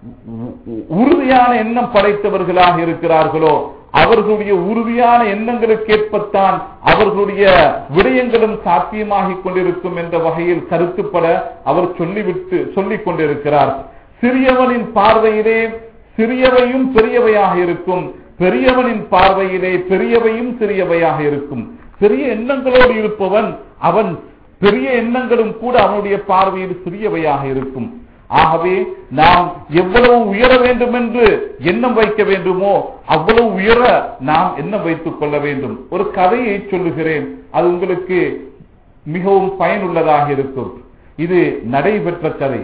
உறுதியான எண்ணம் படைத்தவர்களாக இருக்கிறார்களோ அவர்களுடைய உறுதியான எண்ணங்களுக்கேற்பத்தான் அவர்களுடைய விடயங்களும் சாத்தியமாகிக் கொண்டிருக்கும் என்ற வகையில் கருத்துப்பட அவர் சொல்லிவிட்டு சொல்லிக் கொண்டிருக்கிறார் சிறியவனின் பார்வையிலே சிறியவையும் பெரியவையாக இருக்கும் பெரியவனின் பார்வையிலே பெரியவையும் சிறியவையாக இருக்கும் பெரிய எண்ணங்களோடு இருப்பவன் அவன் பெரிய எண்ணங்களும் கூட அவனுடைய பார்வையில் சிறியவையாக இருக்கும் ஆகவே நாம் எவ்வளவு உயர வேண்டும் என்று எண்ணம் வைக்க வேண்டுமோ அவ்வளவு உயர நாம் எண்ணம் வைத்துக் கொள்ள வேண்டும் ஒரு கதையை சொல்லுகிறேன் அது உங்களுக்கு மிகவும் பயனுள்ளதாக இருக்கும் இது நடைபெற்ற கதை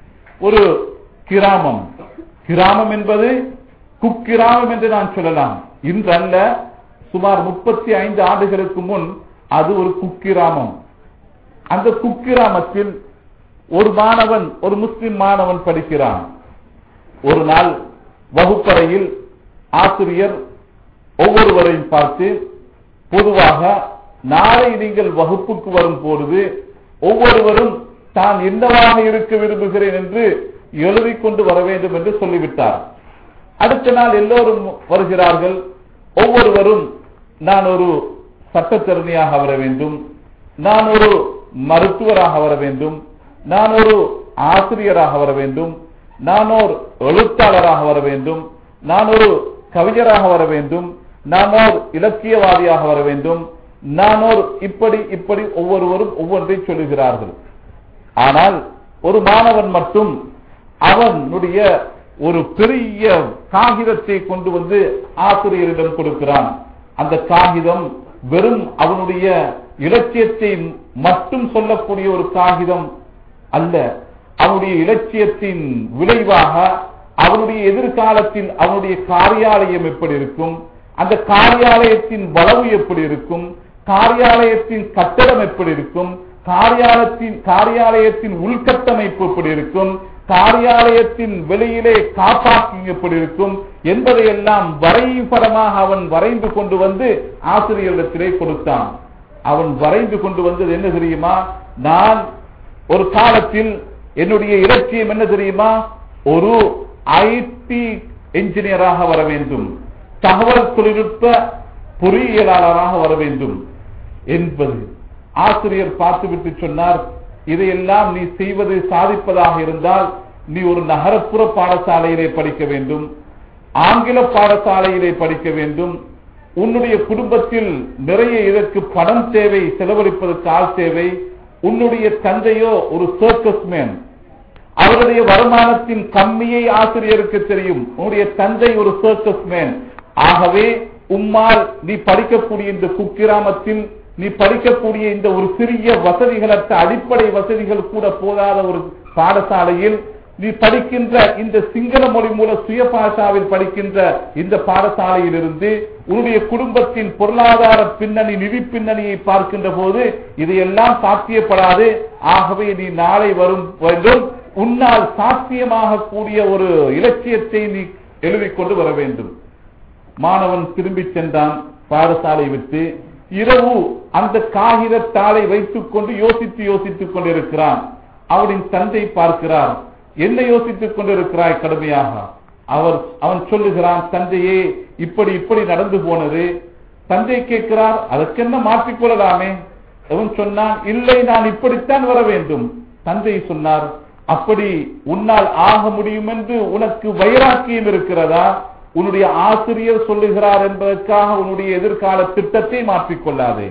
ஒரு கிராமம் கிராமம் என்பது குக்கிராமம் என்று நான் சொல்லலாம் இன்று அல்ல சுமார் முப்பத்தி ஐந்து ஆண்டுகளுக்கு முன் அது ஒரு குக்கிராமம் அந்த குக்கிராமத்தில் ஒரு மாணவன் ஒரு முஸ்லிம் மாணவன் படிக்கிறான் ஒரு நாள் வகுப்பறையில் ஆசிரியர் ஒவ்வொருவரையும் பார்த்து பொதுவாக நாளை நீங்கள் வகுப்புக்கு வரும் பொழுது ஒவ்வொருவரும் தான் என்னவாக இருக்க விரும்புகிறேன் என்று எழுதிக் கொண்டு வர வேண்டும் என்று சொல்லிவிட்டார் அடுத்த நாள் எல்லோரும் வருகிறார்கள் ஒவ்வொருவரும் நான் ஒரு சட்டத்தரணியாக வர வேண்டும் நான் ஒரு மருத்துவராக வர வேண்டும் நான் ஒரு ஆசிரியராக வர வேண்டும் நான் ஒரு எழுத்தாளராக வர வேண்டும் நான் ஒரு கவிஞராக வர வேண்டும் நான் ஒரு இலக்கியவாதியாக வர வேண்டும் நான் ஒரு இப்படி இப்படி ஒவ்வொருவரும் ஒவ்வொன்றை சொல்லுகிறார்கள் ஆனால் ஒரு மாணவன் மட்டும் அவனுடைய ஒரு பெரிய காகிதத்தை கொண்டு வந்து ஆசிரியரிடம் கொடுக்கிறான் அந்த காகிதம் வெறும் அவனுடைய இலட்சியத்தை மட்டும் சொல்லக்கூடிய ஒரு காகிதம் அல்ல அவனுடைய இலட்சியத்தின் விளைவாக அவனுடைய எதிர்காலத்தில் அவனுடைய காரியாலயம் எப்படி இருக்கும் அந்த காரியாலயத்தின் வளவு எப்படி இருக்கும் காரியாலயத்தின் கட்டடம் எப்படி இருக்கும் காரியாலயத்தின் காரியாலயத்தின் உள்கட்டமைப்பு எப்படி இருக்கும் காரியாலயத்தின் வெளியிலே காப்பாக்கிங் எப்படி இருக்கும் என்பதையெல்லாம் வரைபடமாக அவன் வரைந்து கொண்டு வந்து ஆசிரியரிடத்திலே கொடுத்தான் அவன் வரைந்து கொண்டு வந்தது என்ன தெரியுமா நான் ஒரு காலத்தில் என்னுடைய இலட்சியம் என்ன தெரியுமா ஒரு ஐடி என்ஜினியராக வர வேண்டும் தகவல் தொழில்நுட்ப பொறியியலாளராக வர வேண்டும் என்பது ஆசிரியர் பார்த்துவிட்டு சொன்னார் இதையெல்லாம் நீ செய்வது சாதிப்பதாக இருந்தால் நீ ஒரு நகரப்புற பாடசாலையிலே படிக்க வேண்டும் ஆங்கில பாடசாலையிலே படிக்க வேண்டும் உன்னுடைய குடும்பத்தில் நிறைய இதற்கு பணம் தேவை செலவழிப்பதற்கு ஆள் தேவை உன்னுடைய தந்தையோ ஒரு சர்க்கஸ் மேன் அவருடைய வருமானத்தின் கம்மியை ஆசிரியருக்கு தெரியும் உன்னுடைய தந்தை ஒரு சர்க்கஸ் மேன் ஆகவே உம்மால் நீ படிக்கக்கூடிய இந்த குக்கிராமத்தில் நீ படிக்கக்கூடிய இந்த ஒரு சிறிய வசதிகளற்ற அடிப்படை வசதிகள் கூட போதாத ஒரு பாடசாலையில் நீ படிக்கின்ற இந்த சிங்கள மொழி மூல சுய பாஷாவில் படிக்கின்ற இந்த பாடசாலையில் இருந்து உன்னுடைய குடும்பத்தின் பொருளாதார பின்னணி நிதி பின்னணியை பார்க்கின்ற போது இதையெல்லாம் சாத்தியப்படாது ஆகவே நீ நாளை வரும் வேண்டும் உன்னால் சாத்தியமாக கூடிய ஒரு இலட்சியத்தை நீ எழுதிக் கொண்டு வர வேண்டும் மாணவன் திரும்பி சென்றான் பாடசாலை விட்டு இரவு அந்த காகித தாளை வைத்துக் கொண்டு யோசித்து யோசித்துக் கொண்டிருக்கிறான் அவனின் தந்தை பார்க்கிறார் என்ன யோசித்துக் கொண்டிருக்கிறாய் கடுமையாக அவர் அவன் சொல்லுகிறான் தந்தையே இப்படி இப்படி நடந்து போனது தந்தை கேட்கிறார் அதற்கென்ன மாற்றிக்கொள்ளலாமே அவன் சொன்னான் இல்லை நான் இப்படித்தான் வர வேண்டும் தந்தை சொன்னார் அப்படி உன்னால் ஆக முடியும் என்று உனக்கு வைராக்கியம் இருக்கிறதா உன்னுடைய ஆசிரியர் சொல்லுகிறார் என்பதற்காக உன்னுடைய எதிர்கால திட்டத்தை மாற்றிக்கொள்ளாதே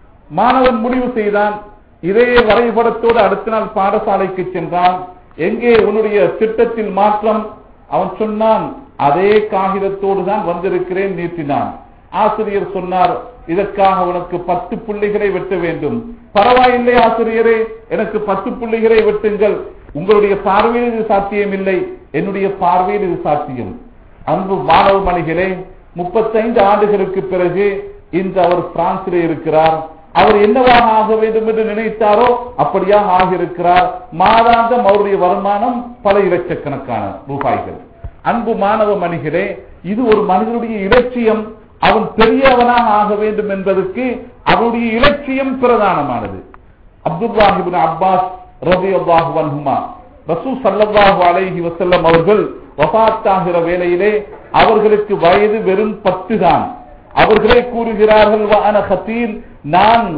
மாணவன் முடிவு செய்தான் இதே வரைபடத்தோடு அடுத்த நாள் பாடசாலைக்கு சென்றான் எங்கே உன்னுடைய திட்டத்தில் மாற்றம் அவன் சொன்னான் அதே காகிதத்தோடு தான் வந்திருக்கிறேன் நீட்டினான் ஆசிரியர் சொன்னார் இதற்காக உனக்கு பத்து புள்ளிகளை வெட்ட வேண்டும் பரவாயில்லை ஆசிரியரே எனக்கு பத்து புள்ளிகளை வெட்டுங்கள் உங்களுடைய பார்வையில் இது சாத்தியமில்லை என்னுடைய பார்வையில் இது சாத்தியம் அன்பு மாணவ மணிகளே முப்பத்தைந்து ஆண்டுகளுக்கு பிறகு இன்று அவர் பிரான்சிலே இருக்கிறார் அவர் என்னவாக ஆக வேண்டும் என்று நினைத்தாரோ அப்படியாக ஆகியிருக்கிறார் மாதாந்தம் அவருடைய வருமானம் பல இலட்சக்கணக்கான ரூபாய்கள் அன்பு மாணவ மணிகளே இது ஒரு மனிதனுடைய இலட்சியம் அவன் பெரியவனாக ஆக வேண்டும் என்பதற்கு அவருடைய இலட்சியம் பிரதானமானது அப்துல்லாஹிபின் அப்பாஸ் ரபி அல்லாஹு வன்ஹுமா ரசூ சல்லல்லாஹு அலைஹி வசல்லம் அவர்கள் வபாத்தாகிற வேளையிலே அவர்களுக்கு வயது வெறும் பத்து தான் அவர்களே கூறுகிறார்கள் வான ஹத்தீன் நான்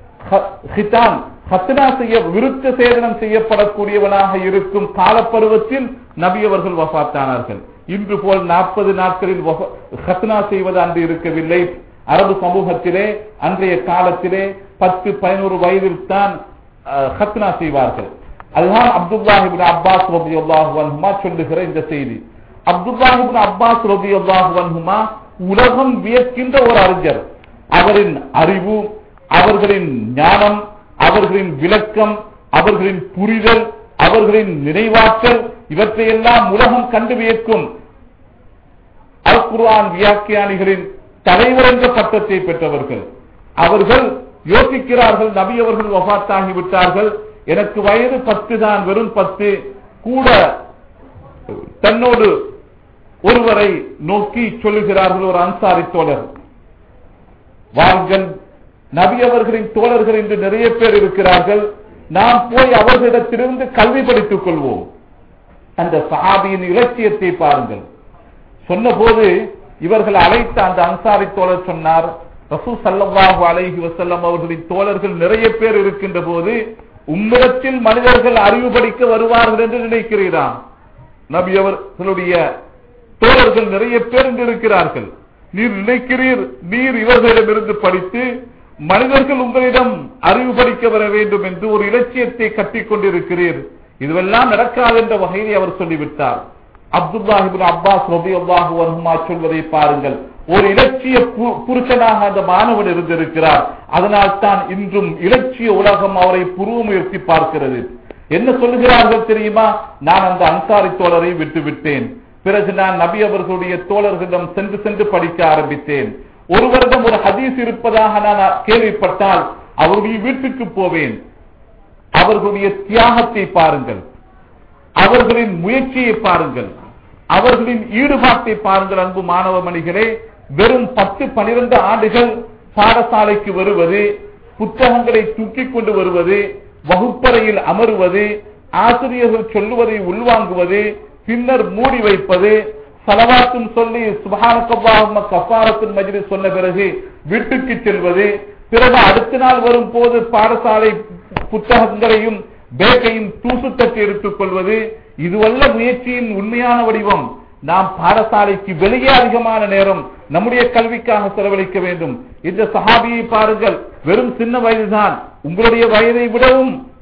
ஹிதான் ஹத்னா செய்ய விருத்த சேதனம் செய்யப்படக்கூடியவனாக இருக்கும் காலப்பருவத்தில் நபி அவர்கள் வபாத்தானார்கள் இன்று போல் நாற்பது நாட்களில் ஹத்னா செய்வது அன்று இருக்கவில்லை அரபு சமூகத்திலே அன்றைய காலத்திலே பத்து பதினோரு வயதில் தான் ஹத்னா செய்வார்கள் அதுதான் அப்துல்லாஹிபின் அப்பாஸ் ரபி அல்லாஹுமா சொல்லுகிற இந்த செய்தி அப்துல்லாஹிபின் அப்பாஸ் ரபி அல்லாஹுமா உலகம் வியக்கின்ற ஒரு அறிஞர் அவரின் அறிவு அவர்களின் ஞானம் அவர்களின் விளக்கம் அவர்களின் புரிதல் அவர்களின் நினைவாற்றல் இவற்றையெல்லாம் உலகம் கண்டு வியக்கும் அல் குர்ஆன் வியாக்கியானிகளின் தலைவர் என்ற பட்டத்தை பெற்றவர்கள் அவர்கள் யோசிக்கிறார்கள் நபி அவர்கள் வபாத்தாகி விட்டார்கள் எனக்கு வயது பத்து தான் வெறும் பத்து கூட தன்னோடு ஒருவரை நோக்கி சொல்லுகிறார்கள் ஒரு அன்சாரி தோழர் வாருங்கள் நபி அவர்களின் தோழர்கள் என்று நிறைய பேர் இருக்கிறார்கள் நாம் போய் அவர்களிடத்திலிருந்து கல்வி படித்துக் கொள்வோம் அந்த சஹாபியின் இலட்சியத்தை பாருங்கள் சொன்னபோது இவர்கள் அழைத்த அந்த அன்சாரி தோழர் சொன்னார் ரசூ சல்லல்லாஹு அலைஹி வசல்லம் அவர்களின் தோழர்கள் நிறைய பேர் இருக்கின்ற போது உம்மிடத்தில் மனிதர்கள் அறிவு படிக்க வருவார்கள் என்று நினைக்கிறீரா நபி அவர்களுடைய தோழர்கள் நிறைய பேர் இங்கு இருக்கிறார்கள் நீர் நினைக்கிறீர் நீர் இவர்களிடமிருந்து படித்து மனிதர்கள் உங்களிடம் அறிவு படிக்க வர வேண்டும் என்று ஒரு இலட்சியத்தை கட்டிக் கொண்டிருக்கிறீர் இதுவெல்லாம் நடக்காது என்ற வகையில் அவர் சொல்லிவிட்டார் அப்துல்லாஹிபின் அப்பாஸ் ரபி அல்லாஹு வருமா சொல்வதை பாருங்கள் ஒரு இலட்சிய புருஷனாக அந்த மாணவன் இருந்திருக்கிறார் அதனால் தான் இன்றும் இலட்சிய உலகம் அவரை புருவ முயற்சி பார்க்கிறது என்ன சொல்லுகிறார்கள் தெரியுமா நான் அந்த அன்சாரி தோழரை விட்டுவிட்டேன் பிறகு நான் நபி அவர்களுடைய தோழர்களிடம் சென்று சென்று படிக்க ஆரம்பித்தேன் ஒரு வருடம் ஒரு ஹதீஸ் இருப்பதாக நான் கேள்விப்பட்டால் அவருடைய வீட்டுக்கு போவேன் அவர்களுடைய தியாகத்தை பாருங்கள் அவர்களின் முயற்சியை பாருங்கள் அவர்களின் ஈடுபாட்டை பாருங்கள் அன்பு மாணவ மணிகளே வெறும் பத்து பனிரெண்டு ஆண்டுகள் பாடசாலைக்கு வருவது புத்தகங்களை தூக்கிக் கொண்டு வருவது வகுப்பறையில் அமருவது ஆசிரியர்கள் சொல்லுவதை உள்வாங்குவது பின்னர் மூடி வைப்பது சலவாத்தும் சொல்லி சுபகான கப்பாரத்தின் மஜிலி சொன்ன பிறகு வீட்டுக்கு செல்வது பிறகு அடுத்த நாள் வரும் போது பாடசாலை புத்தகங்களையும் பேக்கையும் தூசு தட்டி எடுத்துக் கொள்வது இதுவல்ல முயற்சியின் உண்மையான வடிவம் நாம் பாடசாலைக்கு வெளியே அதிகமான நேரம் நம்முடைய கல்விக்காக செலவழிக்க வேண்டும் இந்த சஹாபியை பாருங்கள் வெறும் சின்ன வயதுதான் உங்களுடைய வயதை விடவும்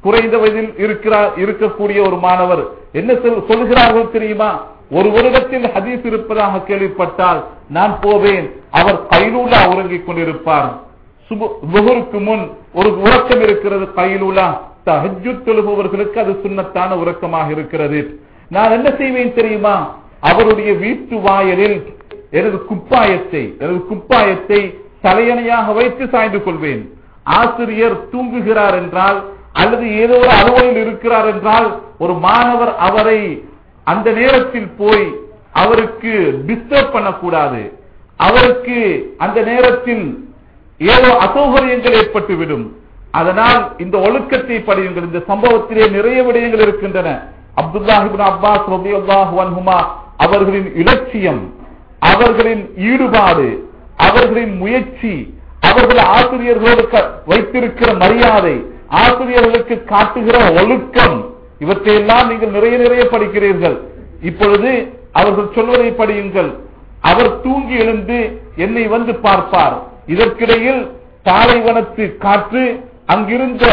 குறைந்த வயதில் இருக்கிறார் இருக்கக்கூடிய ஒரு மாணவர் என்ன சொல்- சொல்கிறார்கள் தெரியுமா ஒரு வருடத்தில் ஹதீஸ் இருப்பதாக கேள்விப்பட்டால் நான் போவேன் அவர் கைலூலா உறங்கிக் கொண்டிருப்பார் சுபு- லுஹருக்கு முன் ஒரு உறக்கம் இருக்கிறது கைலூலா தஹஜ்ஜுத் தொழுபவர்களுக்கு அது சுன்னத்தான உறக்கமாக இருக்கிறது நான் என்ன செய்வேன் தெரியுமா அவருடைய வீட்டு வாயலில் எனது குப்பாயத்தை எனது குப்பாயத்தை தலையணையாக வைத்து சாய்ந்து கொள்வேன் ஆசிரியர் தூங்குகிறார் என்றால் அல்லது ஏதோ ஒரு அலுவலில் இருக்கிறார் என்றால் ஒரு மாணவர் அவரை அந்த நேரத்தில் போய் அவருக்கு டிஸ்டர்ப் பண்ணக்கூடாது அவருக்கு அந்த நேரத்தில் ஏதோ அசௌகரியங்கள் ஏற்பட்டுவிடும் அதனால் இந்த ஒழுக்கத்தை படியுங்கள் இந்த சம்பவத்திலே நிறைய விடயங்கள் இருக்கின்றன அப்துல்லாஹிபின் அப்பாஸ் ரபியுல்லாஹு அன்ஹுமா அவர்களின் இலட்சியம் அவர்களின் ஈடுபாடு அவர்களின் முயற்சி அவர்கள் ஆசிரியர்களோடு க- வைத்திருக்கிற மரியாதை ஆசிரியர்களுக்கு காட்டுகிற ஒழுக்கம் இவற்றையெல்லாம் நீங்கள் நிறைய நிறைய படிக்கிறீர்கள் இப்பொழுது அவர்கள் சொல்வதை படியுங்கள் அவர் தூங்கி எழுந்து என்னை வந்து பார்ப்பார் இதற்கிடையில் பாலைவனத்து காற்று அங்கிருந்த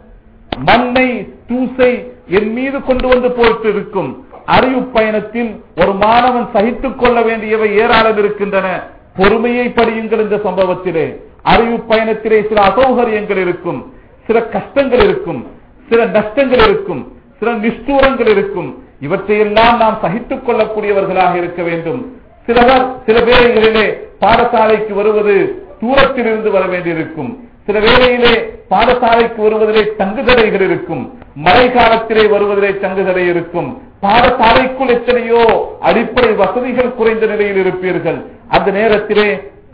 மண்ணை தூசை என் மீது கொண்டு வந்து போட்டு இருக்கும் அறிவு பயணத்தில் ஒரு மாணவன் சகித்துக் கொள்ள வேண்டியவை ஏராளம் இருக்கின்றன பொறுமையை படியுங்கள் இந்த சம்பவத்திலே அறிவு பயணத்திலே சில அசௌகரியங்கள் இருக்கும் சில கஷ்டங்கள் இருக்கும் சில நஷ்டங்கள் இருக்கும் சில நிஷ்டூரங்கள் இருக்கும் இவற்றையெல்லாம் நாம் சகித்துக் கொள்ளக்கூடியவர்களாக இருக்க வேண்டும் சிலவர் சில வேளைகளிலே பாடசாலைக்கு வருவது தூரத்தில் இருந்து வர வேண்டியிருக்கும் சில வேளையிலே பாடசாலைக்கு வருவதிலே தங்குதடைகள் இருக்கும் மழை காலத்திலே வருவதிலே தங்குதடை இருக்கும் பாடசாலைக்குள் எத்தனையோ அடிப்படை வசதிகள் குறைந்த நிலையில் இருப்பீர்கள் அந்த நேரத்திலே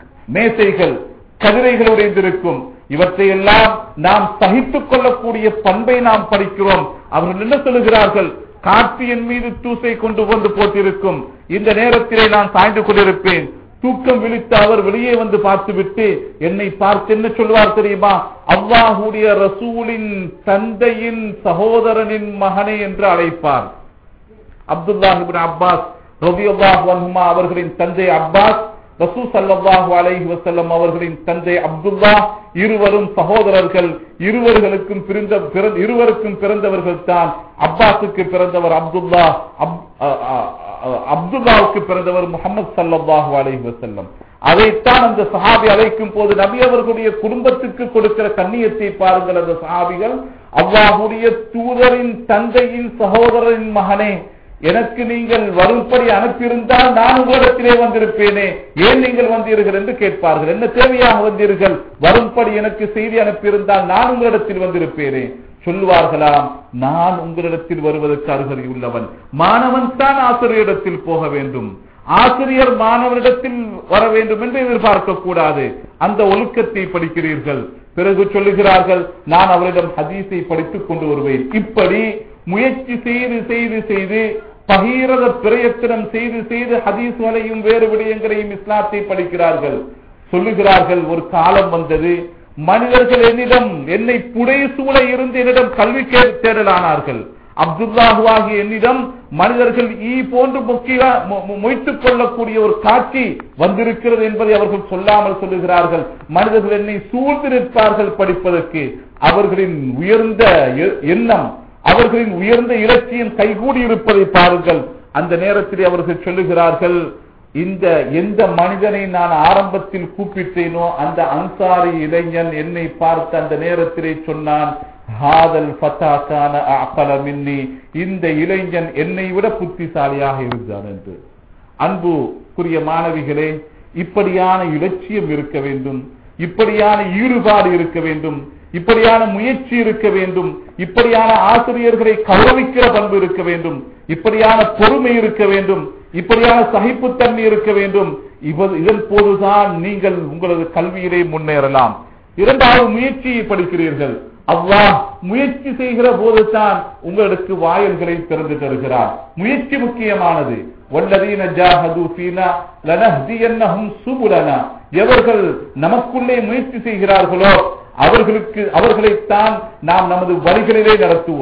மேசைகள் கதிரைகள் உடைந்திருக்கும் இவற்றையெல்லாம் நாம் சகித்துக் கொள்ளக்கூடிய பண்பை நாம் படிக்கிறோம் அவர்கள் என்ன சொல்லுகிறார்கள் காற்று என் மீது தூசை கொண்டு வந்து போட்டிருக்கும் இந்த நேரத்திலே நான் சாய்ந்து கொண்டிருப்பேன் தூக்கம் விழித்த அவர் வெளியே வந்து பார்த்துவிட்டு என்னை பார்த்து என்ன சொல்வார் தெரியுமா அல்லாஹுடைய ரசூலின் தந்தையின் சகோதரனின் மகனே என்று அழைப்பார் அப்துல்லாஹிபின் அப்பாஸ் ரபியுல்லாஹ் வன்ஹுமா அவர்களின் தந்தை அப்பாஸ் ரசூ சல்லல்லாஹு அலைஹி வஸல்லம் அவர்களின் தந்தை அப்துல்லா இருவரும் சகோதரர்கள் இருவர்களுக்கும் பிறந்த பிற- இருவருக்கும் பிறந்தவர்கள் தான் அப்பாஸுக்கு பிறந்தவர் அப்துல்லா அப்- அ- அ- அ- அப்துல்லாவுக்கு பிறந்தவர் முகமது சல்லல்லாஹு அலைஹி வஸல்லம் அதைத்தான் அந்த சஹாபி அழைக்கும் போது நபி அவர்களுடைய குடும்பத்துக்கு கொடுக்கிற கண்ணியத்தை பாருங்கள் அந்த சஹாபிகள் அல்லாஹுடைய தூதரின் தந்தையின் சகோதரரின் மகனே எனக்கு நீங்கள் வரும்படி அனுப்பியிருந்தால் நான் உங்களிடத்திலே வந்திருப்பேனே ஏன் நீங்கள் வந்தீர்கள் என்று கேட்பார்கள் என்ன தேவையாக வந்தீர்கள் வரும்படி எனக்கு செய்தி அனுப்பியிருந்தால் நான் உங்களிடத்தில் வந்திருப்பேனே சொல்வார்களாம் நான் உங்களிடத்தில் வருவதற்கு அருகதை உள்ளவன் மாணவன் தான் ஆசிரியரிடத்தில் போக வேண்டும் ஆசிரியர் மாணவரிடத்தில் வர வேண்டும் என்று எதிர்பார்க்க கூடாது அந்த ஒழுக்கத்தை படிக்கிறீர்கள் பிறகு சொல்லுகிறார்கள் நான் அவரிடம் ஹதீஸை படித்துக் கொண்டு வருவேன் இப்படி முயற்சி செய்து செய்து செய்து பகீரத பிரயத்தனம் செய்து செய்து ஹதீஸ்களையும் வேறு விடயங்களையும் இஸ்லாத்தை படிக்கிறார்கள் சொல்லுகிறார்கள் ஒரு காலம் வந்தது மனிதர்கள் என்னிடம் என்னை புடை சூழ இருந்து என்னிடம் கல்வி கே- தேடலானார்கள் அப்துல்லாஹுவாகிய என்னிடம் மனிதர்கள் ஈ போன்று முக்கிய மொய்த்துக் கொள்ளக்கூடிய ஒரு காட்சி வந்திருக்கிறது என்பதை அவர்கள் சொல்லாமல் சொல்லுகிறார்கள் மனிதர்கள் என்னை சூழ்ந்து நிற்பார்கள் படிப்பதற்கு அவர்களின் உயர்ந்த எ- எண்ணம் அவர்களின் உயர்ந்த இலட்சியம் கைகூடி இருப்பதை பாருங்கள் அந்த நேரத்தில் அவர்கள் சொல்லுகிறார்கள் இந்த எந்த மனிதனை நான் ஆரம்பத்தில் கூப்பிட்டேனோ அந்த அன்சாரி இளைஞன் என்னை பார்த்து அந்த நேரத்திலே சொன்னான் ஹாதல் ஃபதா கான அகல மின்னி இந்த இளைஞன் என்னை விட புத்திசாலியாக இருந்தான் என்று அன்புக்குரிய மாணவிகளே இப்படியான இலட்சியம் இருக்க வேண்டும் இப்படியான ஈடுபாடு இருக்க வேண்டும் இப்படியான முயற்சி இருக்க வேண்டும் இப்படியான ஆசிரியர்களை கௌரவிக்கிற பண்பு இருக்க வேண்டும் இப்படியான பொறுமை இருக்க வேண்டும் இப்படியான சகிப்புத்தன்மை இருக்க வேண்டும் இவ- இதன் போதுதான் நீங்கள் உங்களது கல்வியிலே முன்னேறலாம் இரண்டாவது முயற்சியை படிக்கிறீர்கள் அல்லாஹ் முயற்சி செய்கிற போதுதான் உங்களுக்கு வாயில்களை திறந்து தருகிறார் முயற்சி முக்கியமானது வல்லதீன ஜாஹது ஃபீனா லனஹ்தியன்னஹும் சுபுலனா எவர்கள் நமக்குள்ளே முயற்சி செய்கிறார்களோ அவர்களுக்கு அவர்களைத்தான் நாம் நமது வழிகளிலே நடத்துவோம்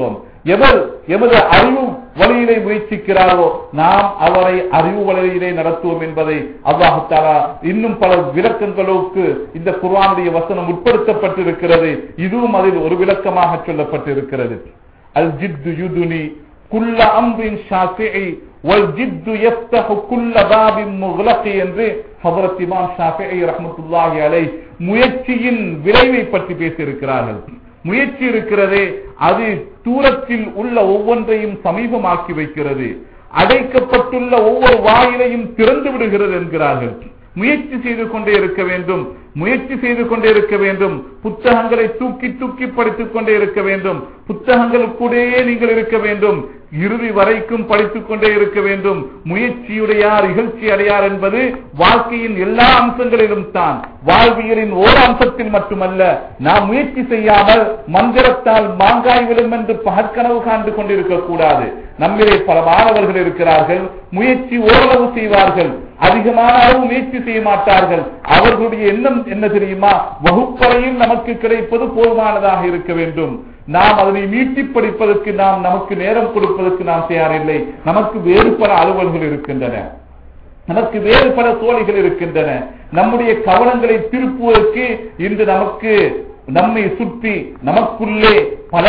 எவர் எமது அறிவு வழியிலே முயற்சிக்கிறாரோ நாம் அவரை அறிவு வழியிலே நடத்துவோம் என்பதை அல்லாஹு தாலா இன்னும் பல விளக்கங்களுக்கு இந்த குர்ஆனுடைய வசனம் உட்படுத்தப்பட்டிருக்கிறது இதுவும் அதில் ஒரு விளக்கமாக சொல்லப்பட்டிருக்கிறது அல் ஜித்து யுதுனி குல்ல அம்ரின் ஷாஃபிஇ வல் ஜித்து யஃப்தஹு குல்ல பாபின் முக்லகி என்று ஹஜ்ரத் இமாம் ஷாஃபிஇ ரஹ்மத்துல்லாஹி அலைஹ் முயற்சியின் விளைவை பற்றி பேசியிருக்கிறார்கள் முயற்சி இருக்கிறதே அது தூரத்தில் உள்ள ஒவ்வொன்றையும் சமீபமாக்கி வைக்கிறது அடைக்கப்பட்டுள்ள ஒவ்வொரு வாயிலையும் திறந்து விடுகிறது என்கிறார்கள் முயற்சி செய்து கொண்டே இருக்க வேண்டும் முயற்சி செய்து கொண்டே இருக்க வேண்டும் புத்தகங்களை தூக்கி தூக்கி படித்துக் கொண்டே இருக்க வேண்டும் புத்தகங்களுக்கூடயே நீங்கள் இருக்க வேண்டும் இறுதி வரைக்கும் படித்துக் கொண்டே இருக்க வேண்டும் முயற்சியுடையார் இகழ்ச்சி அடையார் என்பது வாழ்க்கையின் எல்லா அம்சங்களிலும் தான் வாழ்வியலின் ஓர் அம்சத்தில் மட்டுமல்ல நாம் முயற்சி செய்யாமல் மந்திரத்தால் மாங்காய் விடும் என்று பகற்கனவு காண்டு கொண்டிருக்க கூடாது நம்மிலே பல மாணவர்கள் இருக்கிறார்கள் முயற்சி ஓரளவு செய்வார்கள் அதிகமான அளவு முயற்சி செய்ய மாட்டார்கள் அவர்களுடைய எண்ணம் என்ன தெரியுமா வகுப்பறையில் நமக்கு கிடைப்பது போதுமானதாக இருக்க வேண்டும் நாம் அதனை மீட்டி படிப்பதற்கு நாம் நமக்கு நேரம் கொடுப்பதற்கு நாம் தயாரில்லை நமக்கு வேறு பல அலுவல்கள் இருக்கின்றன நமக்கு வேறு பல சோழிகள் இருக்கின்றன நம்முடைய கவனங்களை திருப்புவதற்கு இன்று நமக்கு நம்மை சுற்றி நமக்குள்ளே பல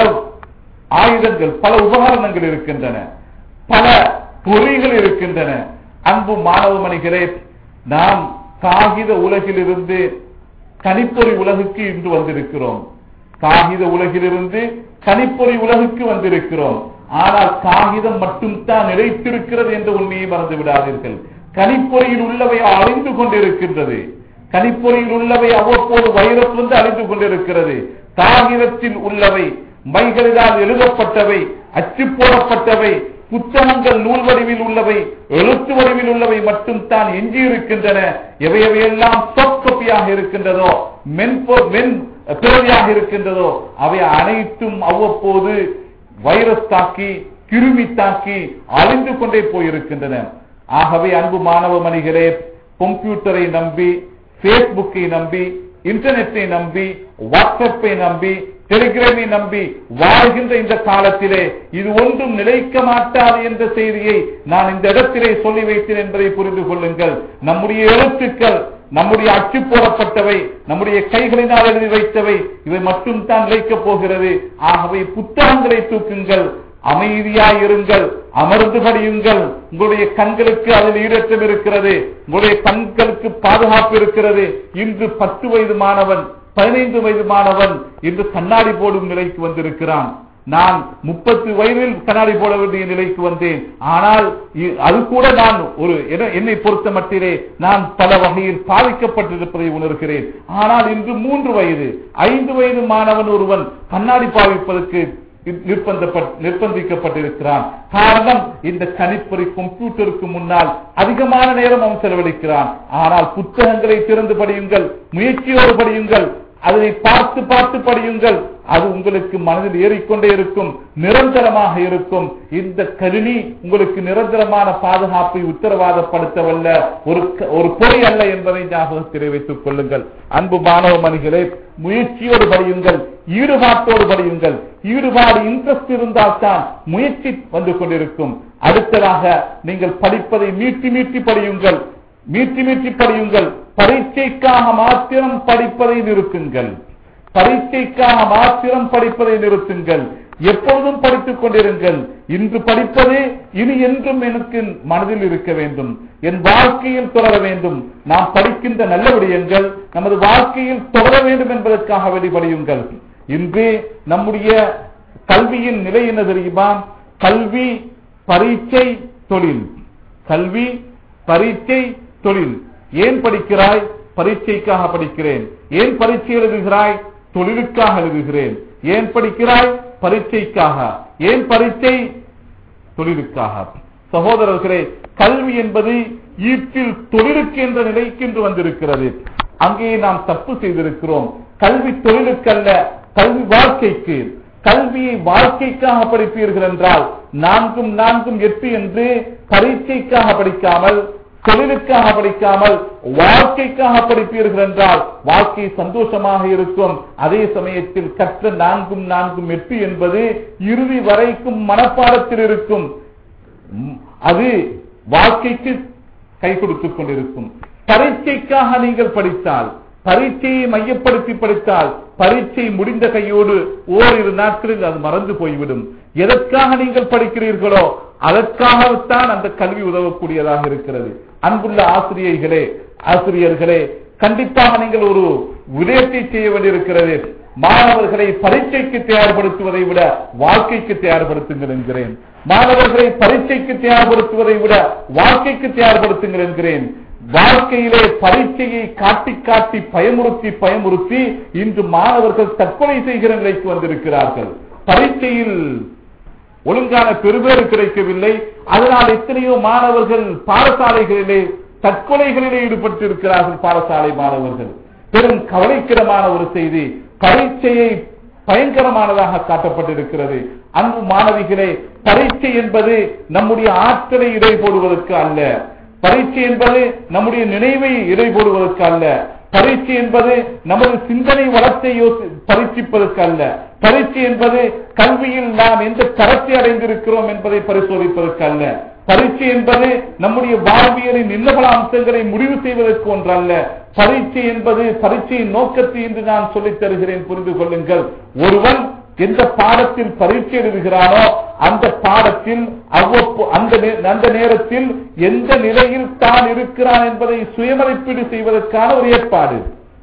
ஆயுதங்கள் பல உபகரணங்கள் இருக்கின்றன பல பொறிகள் இருக்கின்றன அன்பு மாணவ மணிகளே நாம் காகித உலகிலிருந்து கணிப்பொறி உலகுக்கு இன்று வந்திருக்கிறோம் காகித உலகிலிருந்து கணிப்பொறி உலகுக்கு வந்திருக்கிறோம் ஆனால் காகிதம் மட்டும்தான் நிலைத்திருக்கிறது என்ற உண்மையை மறந்து விடாதீர்கள் கணிப்பொறியில் உள்ளவை அழிந்து கொண்டிருக்கின்றது கணிப்பொறியில் உள்ளவை அவ்வப்போது வைரஸ் வந்து அழிந்து கொண்டிருக்கிறது காகிதத்தில் உள்ளவை மைகளினால் எழுதப்பட்டவை அச்சு போடப்பட்டவை புத்தகங்கள் நூல் வடிவில் உள்ளவை எழுத்து வடிவில் உள்ளவை மட்டும் தான் எஞ்சி இருக்கின்றன எவை எவையெல்லாம் சாஃப்ட் காப்பியாக இருக்கின்றதோ மென்பொ மென் பிறவியாக இருக்கின்றதோ அவை அனைத்தும் அவ்வப்போது வைரஸ் தாக்கி கிருமி தாக்கி அழிந்து கொண்டே போயிருக்கின்றன ஆகவே அன்பு மாணவ மணிகளே கம்ப்யூட்டரை நம்பி பேஸ்புக்கை நம்பி இன்டர்நெட்டை நம்பி வாட்ஸ்அப்பை நம்பி டெலிகிராமை நம்பி வாழ்கின்ற இந்த காலத்திலே இது ஒன்றும் நிலைக்க மாட்டாது என்ற செய்தியை நான் இந்த இடத்திலே சொல்லி வைத்தேன் என்பதை புரிந்து கொள்ளுங்கள் நம்முடைய எழுத்துக்கள் நம்முடைய அச்சு போடப்பட்டவை நம்முடைய கைகளினால் எழுதி வைத்தவை இவை மட்டும் தான் நிலைக்கப் போகிறது ஆகவே புத்தகங்களை தூக்குங்கள் அமைதியாயிருங்கள் அமர்ந்து படியுங்கள் உங்களுடைய கண்களுக்கு அதில் ஈரற்றம் இருக்கிறது உங்களுடைய கண்களுக்கு பாதுகாப்பு இருக்கிறது இன்று பத்து வயது மாணவன் பதினைந்து வயது மாணவன் இன்று கண்ணாடி போடும் நிலைக்கு வந்திருக்கிறான் நான் முப்பத்து வயதில் கண்ணாடி போட வேண்டிய நிலைக்கு வந்தேன் ஆனால் இ- அது கூட நான் ஒரு என- என்னை பொறுத்த மட்டிலே நான் பல வகையில் பாதிக்கப்பட்டிருப்பதை உணர்கிறேன் ஆனால் இன்று மூன்று வயது ஐந்து வயது மாணவன் ஒருவன் கண்ணாடி பாவிப்பதற்கு நிர்பந்தப்பட்- நிர்பந்திக்கப்பட்டிருக்கிறான் காரணம் இந்த கணிப்பொறி கம்ப்யூட்டருக்கு முன்னால் அதிகமான நேரம் அவன் செலவழிக்கிறான் ஆனால் புத்தகங்களை திறந்து படியுங்கள் முயற்சியோடு படியுங்கள் அதனை பார்த்து பார்த்து படியுங்கள் அது உங்களுக்கு மனதில் ஏறிக்கொண்டே இருக்கும் நிரந்தரமாக இருக்கும் இந்த கருணி உங்களுக்கு நிரந்தரமான பாதுகாப்பை உத்தரவாதப்படுத்தவல்ல ஒரு க- ஒரு பொறி அல்ல என்பதை ஞாபகத்திலே வைத்துக் கொள்ளுங்கள் அன்பு மாணவ மணிகளே முயற்சியோடு படியுங்கள் ஈடுபாட்டோடு படியுங்கள் ஈடுபாடு இன்ட்ரெஸ்ட் இருந்தால்தான் முயற்சி வந்து கொண்டிருக்கும் அடுத்ததாக நீங்கள் படிப்பதை மீட்டி மீட்டி படியுங்கள் மீட்டி மீட்டி படியுங்கள் பரீட்சைக்காக மாத்திரம் படிப்பதை நிறுத்துங்கள் பரீட்சைக்காக மாத்திரம் படிப்பதை நிறுத்துங்கள் எப்பொழுதும் படித்துக் கொண்டிருங்கள் இன்று படிப்பது இனி என்றும் எனக்கு மனதில் இருக்க வேண்டும் என் வாழ்க்கையில் தொடர வேண்டும் நாம் படிக்கின்ற நல்ல விடயங்கள் நமது வாழ்க்கையில் தொடர வேண்டும் என்பதற்காக வெளிப்படியுங்கள் இன்று நம்முடைய கல்வியின் நிலை என்ன தெரியுமா கல்வி பரீட்சை தொழில் கல்வி பரீட்சை தொழில் ஏன் படிக்கிறாய் பரீட்சைக்காக படிக்கிறேன் ஏன் பரீட்சை எழுதுகிறாய் தொழிலுக்காக எழுதுகிறேன் ஏன் படிக்கிறாய் பரீட்சைக்காக ஏன் பரீட்சை தொழிலுக்காக சகோதரர்களே கல்வி என்பது ஈட்டில் தொழிலுக்கு என்ற நிலைக்கு என்று வந்திருக்கிறது அங்கே நாம் தப்பு செய்திருக்கிறோம் கல்வி தொழிலுக்கல்ல கல்வி வாழ்க்கைக்கு கல்வியை வாழ்க்கைக்காக படிப்பீர்கள் என்றால் நான்கும் நான்கும் எட்டு என்று பரீட்சைக்காக படிக்காமல் தொழிலுக்காக படிக்காமல் வாழ்க்கைக்காக படிப்பீர்கள் என்றால் வாழ்க்கை சந்தோஷமாக இருக்கும் அதே சமயத்தில் கற்ற நான்கும் நான்கும் எட்டு என்பது இறுதி வரைக்கும் மனப்பாடத்தில் இருக்கும் ம், அது வாழ்க்கைக்கு கை கொடுத்துக் கொண்டிருக்கும் பரீட்சைக்காக நீங்கள் படித்தால் பரீட்சையை மையப்படுத்தி படித்தால் பரீட்சை முடிந்த கையோடு ஓரிரு நாட்களில் அது மறந்து போய்விடும் எதற்காக நீங்கள் படிக்கிறீர்களோ அதற்காகத்தான் அந்த கல்வி உதவக்கூடியதாக இருக்கிறது அன்புள்ள ஆசிரியர்களே ஆசிரியர்களே கண்டிப்பாக நீங்கள் ஒரு விடயத்தை செய்ய வேண்டியிருக்கிறது மாணவர்களை பரீட்சைக்கு தயார்படுத்துவதை விட வாழ்க்கைக்கு தயார்படுத்துங்கள் என்கிறேன் மாணவர்களை பரீட்சைக்கு தயார்படுத்துவதை விட வாழ்க்கைக்கு தயார்படுத்துங்கள் என்கிறேன் வாழ்க்கையிலே பரீட்சையை காட்டி காட்டி பயமுறுத்தி பயமுறுத்தி இன்று மாணவர்கள் தற்கொலை செய்கிற நிலைக்கு வந்திருக்கிறார்கள் பரீட்சையில் ஒழுங்கான பெருபேறு கிடைக்கவில்லை அதனால் எத்தனையோ மாணவர்கள் பாடசாலைகளிலே தற்கொலைகளிலே ஈடுபட்டிருக்கிறார்கள் பாடசாலை மாணவர்கள் பெரும் கவலைக்கிடமான ஒரு செய்தி பரீட்சையை பயங்கரமானதாக காட்டப்பட்டிருக்கிறது அன்பு மாணவிகளே பரீட்சை என்பது நம்முடைய ஆற்றலை இடை போடுவதற்கு அல்ல பரீட்சை என்பது நம்முடைய நினைவை இடை போடுவதற்கு அல்ல பரீட்சை என்பது நமது சிந்தனை வளத்தை யோசி- பரீட்சிப்பதற்கு அல்ல பரீட்சை என்பது கல்வியில் நாம் எந்த தரத்தை அடைந்திருக்கிறோம் என்பதை பரிசோதிப்பதற்கு அல்ல பரீட்சை என்பது நம்முடைய வாழ்வியலின் இன்ன பல அம்சங்களை முடிவு செய்வதற்கு ஒன்றல்ல பரீட்சை என்பது பரீட்சையின் நோக்கத்தை என்று நான் சொல்லித் தருகிறேன் புரிந்து கொள்ளுங்கள் ஒருவன் எந்த பாடத்தில் பரீட்சை எழுதுகிறானோ அந்த பாடத்தில் அவ்வப்போ அந்த நே- அந்த நேரத்தில் எந்த நிலையில் தான் இருக்கிறான் என்பதை சுயமதிப்பீடு செய்வதற்கான ஒரு ஏற்பாடு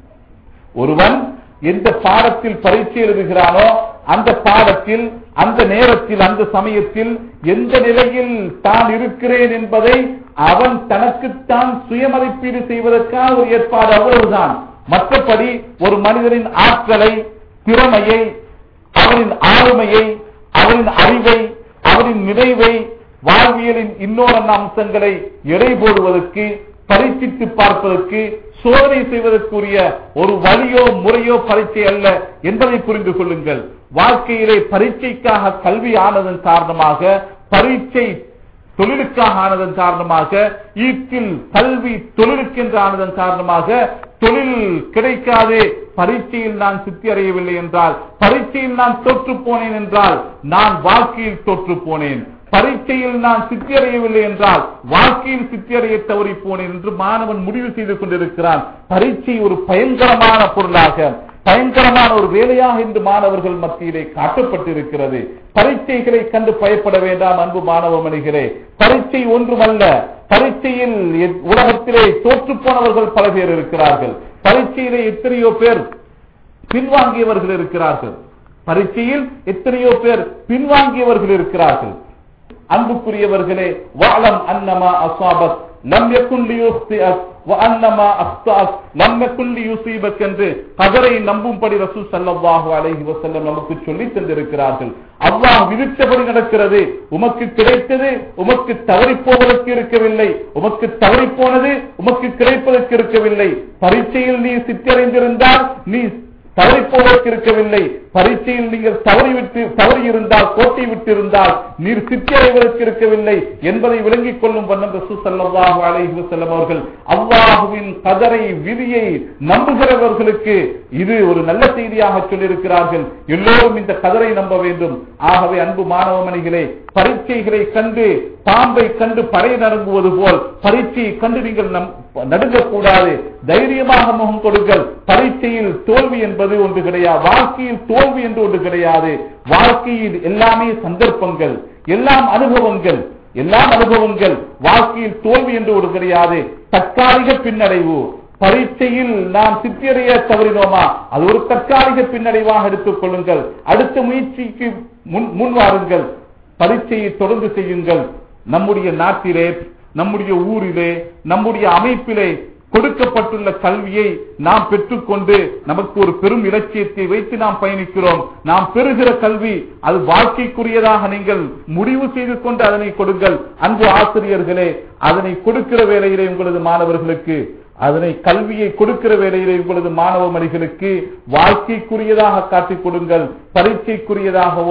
ஒருவன் எந்த பாடத்தில் பரீட்சை எழுதுகிறானோ அந்த பாடத்தில் அந்த நேரத்தில் அந்த சமயத்தில் எந்த நிலையில் தான் இருக்கிறேன் என்பதை அவன் தனக்குத்தான் சுயமதிப்பீடு செய்வதற்கான ஒரு ஏற்பாடு அவ்வளவுதான் மற்றபடி ஒரு மனிதனின் ஆற்றலை திறமையை அவனின் ஆளுமையை அவனின் அறிவை அவனின் நினைவை வாழ்வியலின் இன்னொரு அம்சங்களை எடை போடுவதற்கு பரீட்சித்து பார்ப்பதற்கு சோதனை செய்வதற்குரிய ஒரு வழியோ முறையோ பரீட்சை அல்ல என்பதை புரிந்து கொள்ளுங்கள் வாழ்க்கையிலே பரீட்சைக்காக கல்வி ஆனதன் காரணமாக பரீட்சை தொழிலுக்காக ஆனதன் காரணமாக ஈட்டில் கல்வி தொழிலுக்கென்று ஆனதன் காரணமாக தொழில் கிடைக்காது பரீட்சையில் நான் சித்தி அடையவில்லை என்றால் பரீட்சையில் நான் தோற்று போனேன் என்றால் நான் வாழ்க்கையில் தோற்று போனேன் பரீட்சையில் நான் சித்தி அடையவில்லை என்றால் வாழ்க்கையில் சித்தி அடைய தவறி போனேன் என்று மாணவன் முடிவு செய்து கொண்டிருக்கிறான் பரீட்சை ஒரு பயங்கரமான பொருளாக பயங்கரமான ஒரு வேலையாக இன்று மாணவர்கள் மத்தியிலே காட்டப்பட்டிருக்கிறது பரீட்சைகளை கண்டு பயப்பட வேண்டாம் அன்பு மாணவ மணிகளே பரீட்சை ஒன்றுமல்ல பரீட்சையில் எ- உலகத்திலே தோற்று போனவர்கள் பல பேர் இருக்கிறார்கள் பரீட்சையிலே எத்தனையோ பேர் பின்வாங்கியவர்கள் இருக்கிறார்கள் பரீட்சையில் எத்தனையோ பேர் பின்வாங்கியவர்கள் இருக்கிறார்கள் அன்புக்குரியவர்களே வாழம் அன்னமா அசாபத் லம் யகுன் லியுக்திஅக் வ அன்னமா அக்தஅக் லம் யகுன் லியுஸீபக் என்று கதரை நம்பும்படி ரசூல் ஸல்லல்லாஹு அலைஹி வஸல்லம் நமக்கு சொல்லித் தந்திருக்கிறார்கள் அல்லாஹ் விதித்தபடி நடக்கிறது உமக்கு கிடைத்தது உமக்கு தவறிப் போவதற்கு இருக்கவில்லை உமக்கு தவறிப் போனது உமக்கு கிடைப்பதற்கு இருக்கவில்லை பரீட்சையில் நீ சித்தடைந்திருந்தால் நீ தவறிப்போவதற்கு இருக்கவில்லை பரீட்சையில் நீங்கள் தவறிவிட்டு தவறி இருந்தால் கோட்டை விட்டு இருந்தால் நீர் சித்தி அடைவதற்கு இருக்கவில்லை என்பதை விளங்கிக் கொள்ளும் வண்ணம் ரசூல் ஸல்லல்லாஹு அலைஹி வஸல்லம் அவர்கள் அல்லாஹுவின் கதரை விதியை நம்புகிறவர்களுக்கு இது ஒரு நல்ல செய்தியாக சொல்லியிருக்கிறார்கள் எல்லோரும் இந்த கதரை நம்ப வேண்டும் ஆகவே அன்பு மாணவ மணிகளே பரீட்சைகளை கண்டு பாம்பை கண்டு படை நடுங்குவது போல் பரீட்சையை கண்டு நீங்கள் நம்- நடுங்கக்கூடாது தைரியமாக முகம் கொடுங்கள் பரீட்சையில் தோல்வி என்பது ஒன்று கிடையாது வாழ்க்கையில் தோல்வி என்று ஒன்று கிடையாது வாழ்க்கையில் எல்லாமே சந்தர்ப்பங்கள் எல்லாம் அனுபவங்கள் எல்லாம் அனுபவங்கள் வாழ்க்கையில் தோல்வி என்று ஒன்று கிடையாது தற்காலிக பின்னடைவு பரீட்சையில் நாம் சித்தியடைய தவறினோமா அது ஒரு தற்காலிக பின்னடைவாக எடுத்துக் கொள்ளுங்கள் அடுத்த முயற்சிக்கு முன் முன் வாருங்கள் பரீட்சையை தொடர்ந்து செய்யுங்கள் நம்முடைய நாட்டிலே நம்முடைய ஊரிலே நம்முடைய அமைப்பிலே கொடுக்கப்பட்டுள்ள கல்வியை நாம் பெற்றுக்கொண்டு நமக்கு ஒரு பெரும் இலட்சியத்தை வைத்து நாம் பயணிக்கிறோம் நாம் பெறுகிற கல்வி அது வாழ்க்கைக்குரியதாக நீங்கள் முடிவு செய்து கொண்டு அதனை கொடுங்கள் அன்பு ஆசிரியர்களே அதனை கொடுக்கிற வேளையிலே உங்களது மாணவர்களுக்கு அதனை கல்வியை கொடுக்கிற வேளையிலே உங்களது மாணவ மணிகளுக்கு வாழ்க்கைக்குரியதாக காட்டிக் கொடுங்கள் பரீட்சைக்குரியதாகவோ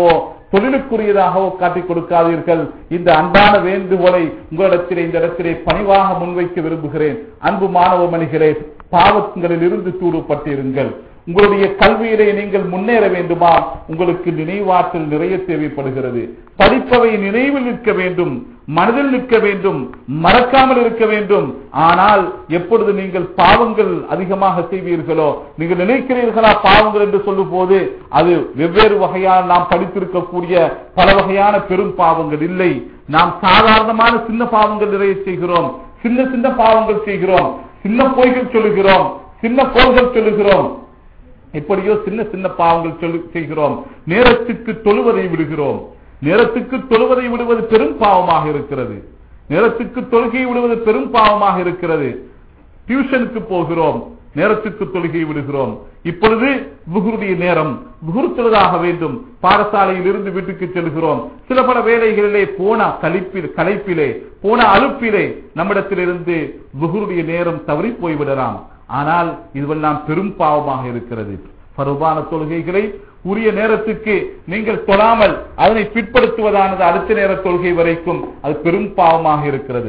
தொழிலுக்குரியதாகவோ காட்டிக் கொடுக்காதீர்கள் இந்த அன்பான வேண்டுகோளை உங்களிடத்திலே இந்த இடத்திலே பணிவாக முன்வைக்க விரும்புகிறேன் அன்பு மாணவ மணிகளே பாவங்களில் இருந்து தூடுபட்டிருங்கள் உங்களுடைய கல்வியிலே நீங்கள் முன்னேற வேண்டுமா உங்களுக்கு நினைவாற்றல் நிறைய தேவைப்படுகிறது படிப்பவை நினைவில் நிற்க வேண்டும் மனதில் நிற்க வேண்டும் மறக்காமல் இருக்க வேண்டும் ஆனால் எப்பொழுது நீங்கள் பாவங்கள் அதிகமாக செய்வீர்களோ நீங்கள் நினைக்கிறீர்களா பாவங்கள் என்று சொல்லும் போது அது வெவ்வேறு வகையான நாம் படித்திருக்கக்கூடிய பல வகையான பெரும் பாவங்கள் இல்லை நாம் சாதாரணமான சின்ன பாவங்கள் நிறைய செய்கிறோம் சின்ன சின்ன பாவங்கள் செய்கிறோம் சின்ன பொய்கள் சொல்லுகிறோம் சின்ன கோள்கள் சொல்லுகிறோம் எப்படியோ சின்ன சின்ன பாவங்கள் சொல்லு செய்கிறோம் நேரத்துக்கு தொழுவதை விடுகிறோம் நேரத்துக்கு தொழுவதை விடுவது பெரும் பாவமாக இருக்கிறது நேரத்துக்கு தொழுகையை விடுவது பெரும் பாவமாக இருக்கிறது டியூஷனுக்கு போகிறோம் நேரத்துக்கு தொழுகை விடுகிறோம் இப்பொழுது புகுருடைய நேரம் புகுர் தொழுதாக வேண்டும் பாடசாலையில் இருந்து வீட்டுக்கு செல்கிறோம் சில பல வேலைகளிலே போன கழிப்பில் கலைப்பிலே போன அலுப்பிலே நம்மிடத்திலிருந்து புகுருடைய நேரம் தவறி போய்விடலாம் ஆனால் இதுவெல்லாம் பெரும் பாவமாக இருக்கிறது பருவான தொழுகைகளை உரிய நேரத்துக்கு நீங்கள் தொழாமல் அதனை பிற்படுத்துவதானது அடுத்த நேர தொழுகை வரைக்கும் அது பெரும் பாவமாக இருக்கிறது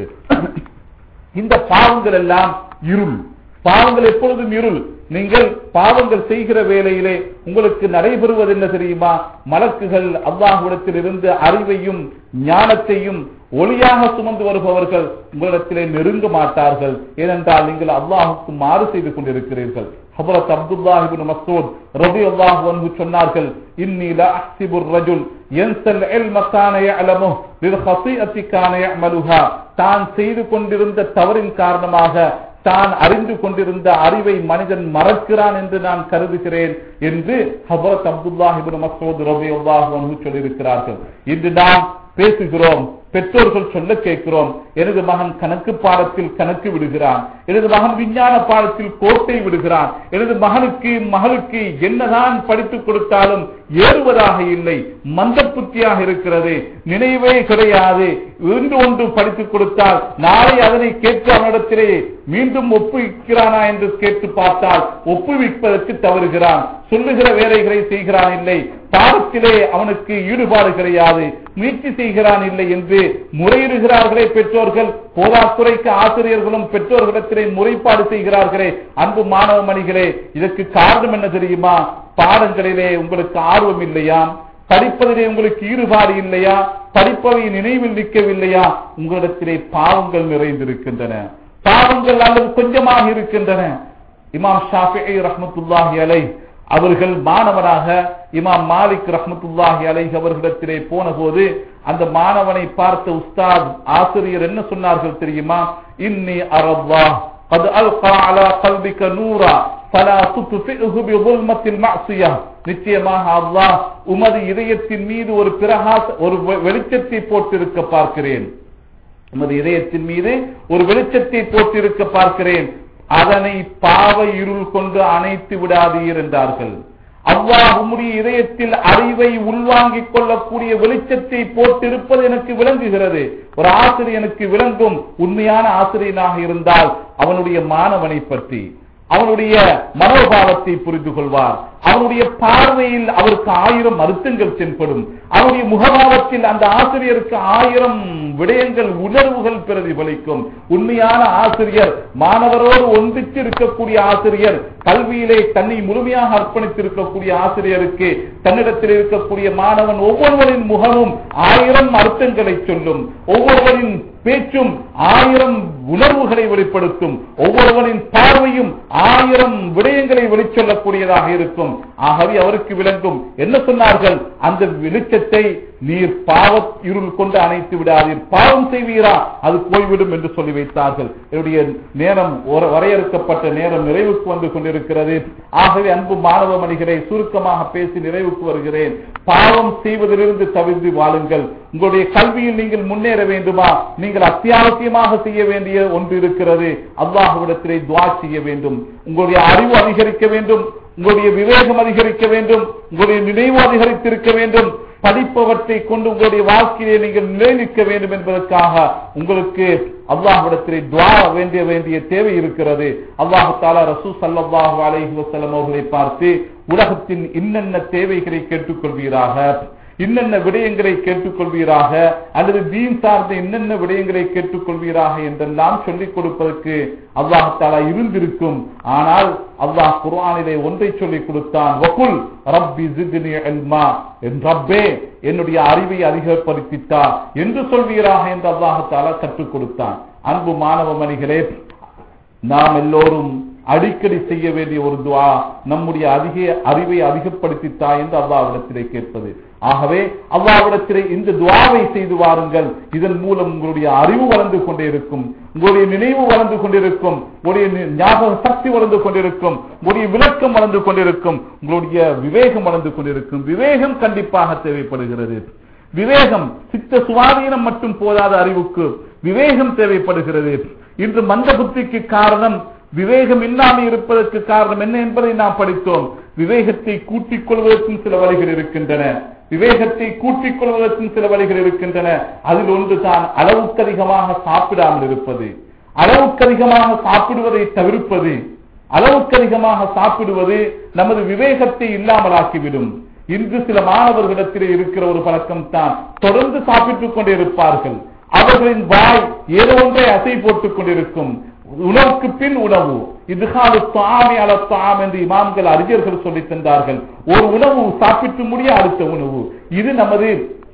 இந்த பாவங்கள் எல்லாம் இருள் பாவங்கள் எப்பொழுதும் இருள் நீங்கள் பாவங்கள் செய்கிற வேளையிலே உங்களுக்கு நடைபெறுவது என்ன தெரியுமா மலக்குகள் அல்லாஹுடத்தில் இருந்து அறிவையும் ஞானத்தையும் ஒளியாக சுமந்து வருபவர்கள் உங்களிடத்திலே நெருங்க மாட்டார்கள் ஏனென்றால் நீங்கள் அல்லாஹுக்கு மாறு செய்து கொண்டிருக்கிறீர்கள் ஹபரத் அப்துல்லாஹிபின் மசூத் ரபி அல்லாஹ் வந்து சொன்னார்கள் இன்னி லா அஹ்சிபுர் ரஜுல் யன்சல் இல்ம கான யஅலமு லில் ஹஸீஅத்தி கான யஅமலுஹா தான் செய்து கொண்டிருந்த தவறின் காரணமாக தான் அறிந்து கொண்டிருந்த அறிவை மனிதன் மறக்கிறான் என்று நான் கருதுகிறேன் என்று ஹபரத் அப்துல்லாஹிபின் மசூத் ரபி அல்லாஹ் வந்து சொல்லியிருக்கிறார்கள் இன்று நாம் பேசுகிறோம் பெற்றோர்கள் சொல்ல கேட்கிறோம் எனது மகன் கணக்கு பாடத்தில் கணக்கு விடுகிறான் எனது மகன் விஞ்ஞான பாடத்தில் கோட்டை விடுகிறான் எனது மகனுக்கு மகளுக்கு என்னதான் படித்துக் கொடுத்தாலும் ஏறுவதாக இல்லை மந்த புத்தியாக இருக்கிறது நினைவே கிடையாது இன்று ஒன்று படித்துக் கொடுத்தால் நாளை அதனை கேட்க அவனிடத்திலே மீண்டும் ஒப்புவிக்கிறானா என்று கேட்டு பார்த்தால் ஒப்புவிப்பதற்கு தவறுகிறான் சொல்லுகிற வேலைகளை செய்கிறான் இல்லை பாடத்திலே அவனுக்கு ஈடுபாடு கிடையாது முயற்சி செய்கிறான் இல்லை என்று முறையிடுகிறார்களே பெற்றோர்கள் போதாக்குறைக்கு ஆசிரியர்களும் பெற்றோர்களிடத்திலே முறைப்பாடு செய்கிறார்களே அன்பு மாணவ மணிகளே இதற்கு காரணம் என்ன தெரியுமா பாடங்களிலே உங்களுக்கு ஆர்வம் இல்லையா படிப்பதிலே உங்களுக்கு ஈடுபாடு இல்லையா படிப்பவை நினைவில் நிற்கவில்லையா உங்களிடத்திலே பாவங்கள் நிறைந்திருக்கின்றன பாவங்கள் அல்லது கொஞ்சமாக இருக்கின்றன இமாம் ஷாஃபி ரஹமத்துல்லாஹி அலை அவர்கள் மாணவனாக இமாம் மாலிக் ரஹமத்துல்லாஹி அலை அவர்களிடத்திலே போன போது அந்த மாணவனை பார்த்த உஸ்தாத் ஆசிரியர் என்ன சொன்னார்கள் தெரியுமா இன்னி அரல்லா قد ألقى على قلبك نورا فلا تطفئه بظلمة المعصية நிச்சயமாக அல்லாஹ் உமது இதயத்தின் மீது ஒரு பிரகாச ஒரு வெளிச்சத்தை போட்டிருக்க பார்க்கிறேன் உமது இதயத்தின் மீது ஒரு வெளிச்சத்தை போட்டிருக்க பார்க்கிறேன் அதனை பாவ இருள் கொண்டு அணைத்து விடாதீர் என்றார்கள் அல்லாஹ் உம்முடைய இதயத்தில் அறிவை உள்வாங்கிக் கொள்ளக்கூடிய வெளிச்சத்தை போட்டிருப்பது எனக்கு விளங்குகிறது ஒரு ஆசிரியனுக்கு விளங்கும் உண்மையான ஆசிரியனாக இருந்தால் அவனுடைய மாணவனை பற்றி அவனுடைய மனோபாவத்தை புரிந்து கொள்வார் அவனுடைய பார்வையில் அவருக்கு ஆயிரம் அர்த்தங்கள் தென்படும் அவனுடைய முகபாவத்தில் அந்த ஆசிரியருக்கு ஆயிரம் விடயங்கள் உணர்வுகள் பிரதிபலிக்கும் உண்மையான ஆசிரியர் மாணவரோடு ஒன்றித்து இருக்கக்கூடிய ஆசிரியர் கல்வியிலே தன்னை முழுமையாக அர்ப்பணித்திருக்கக்கூடிய ஆசிரியருக்கு தன்னிடத்தில் இருக்கக்கூடிய மாணவன் ஒவ்வொருவரின் முகமும் ஆயிரம் அர்த்தங்களை சொல்லும் ஒவ்வொருவரின் பேச்சும் ஆயிரம் உணர்வுகளை வெளிப்படுத்தும் ஒவ்வொருவரின் பார்வையும் ஆயிரம் விடயங்களை வெளிச்சொல்லக்கூடியதாக இருக்கும் ஆகவே அவருக்கு விளங்கும் என்ன சொன்னார்கள் அந்த வெளிச்சத்தை நீர் பாவ இருள் கொண்டு அணைத்து விடாதீர் பாவம் செய்வீரா அது போய்விடும் என்று சொல்லி வைத்தார்கள் என்னுடைய நேரம் ஒரு வரையறுக்கப்பட்ட நேரம் நிறைவுக்கு வந்து கொண்டிருக்கிறது ஆகவே அன்பு மாணவ மணிகளை சுருக்கமாக பேசி நிறைவுக்கு வருகிறேன் பாவம் செய்வதிலிருந்து தவிர்த்து வாழுங்கள் உங்களுடைய கல்வியில் நீங்கள் முன்னேற வேண்டுமா நீங்கள் அத்தியாவசியமாக செய்ய வேண்டிய ஒன்று இருக்கிறது அல்லாஹுவிடத்திலே துவா செய்ய வேண்டும் உங்களுடைய அறிவு அதிகரிக்க வேண்டும் உங்களுடைய விவேகம் அதிகரிக்க வேண்டும் உங்களுடைய நினைவு அதிகரித்திருக்க வேண்டும் படிப்பவற்றை கொண்டு உங்களுடைய வாழ்க்கையிலே நீங்கள் நிலைநிற்க வேண்டும் என்பதற்காக உங்களுக்கு அல்லாஹ்விடத்திலே துவா வேண்டிய வேண்டிய தேவை இருக்கிறது அல்லாஹு தாலா ரசூ சல்லாஹூ அலைஹி வசல்லம் அவர்களை பார்த்து உலகத்தின் இன்னென்ன தேவைகளை கேட்டுக்கொள்வீராக இன்னென்ன விடயங்களை கேட்டுக்கொள்வீராக அல்லது தீன் சார்ந்த என்னென்ன விடயங்களை கேட்டுக்கொள்வீராக என்றெல்லாம் சொல்லிக் கொடுப்பதற்கு அல்லாஹாலா இருந்திருக்கும் ஆனால் அல்லாஹ் குர்ஆனிலே ஒன்றை சொல்லிக் கொடுத்தான் வகுல் ரப்பி ஜித்னி இல்மா என் ரப்பே என்னுடைய அறிவை அதிகப்படுத்தித்தா என்று சொல்வீராக என்று அல்லாஹாலா கற்றுக் கொடுத்தான் அன்பு மாணவ மணிகளே நாம் எல்லோரும் அடிக்கடி செய்ய வேண்டிய ஒரு துவா நம்முடைய அதிக அறிவை அதிகப்படுத்தித்தா என்று அல்லாவிடத்திலே கேட்பது ஆகவே அல்லாவிடத்திலே இந்த துவாவை செய்து வாருங்கள் இதன் மூலம் உங்களுடைய அறிவு வளர்ந்து கொண்டே இருக்கும் உங்களுடைய நினைவு வளர்ந்து கொண்டிருக்கும் உங்களுடைய நி- ஞாபக சக்தி வளர்ந்து கொண்டிருக்கும் உங்களுடைய விளக்கம் வளர்ந்து கொண்டிருக்கும் உங்களுடைய விவேகம் வளர்ந்து கொண்டிருக்கும் விவேகம் கண்டிப்பாக தேவைப்படுகிறது விவேகம் சித்த சுவாதீனம் மட்டும் போதாத அறிவுக்கு விவேகம் தேவைப்படுகிறது இன்று மந்த புத்திக்கு காரணம் விவேகம் இல்லாமல் இருப்பதற்கு காரணம் என்ன என்பதை நாம் படித்தோம் விவேகத்தை கூட்டிக் கொள்வதற்கும் சில வழிகள் இருக்கின்றன விவேகத்தை கூட்டிக் கொள்வதற்கும் சில வழிகள் இருக்கின்றன அதில் ஒன்று தான் அளவுக்கு அதிகமாக சாப்பிடாமல் இருப்பது அளவுக்கு அதிகமாக சாப்பிடுவதை தவிர்ப்பது அளவுக்கு அதிகமாக சாப்பிடுவது நமது விவேகத்தை இல்லாமலாக்கிவிடும் இன்று சில மாணவர்களிடத்திலே இருக்கிற ஒரு பழக்கம் தான் தொடர்ந்து சாப்பிட்டுக் கொண்டே இருப்பார்கள் அவர்களின் வாய் ஏதோ ஒன்றை அசை போட்டுக் கொண்டிருக்கும் உணவுக்கு பின் உணவு இதுகால தாமி அல தாம் என்று இமாம்கள் அறிஞர்கள் சொல்லித் தந்தார்கள் ஒரு உணவு சாப்பிட்டு முடிய அடுத்த உணவு இது நமது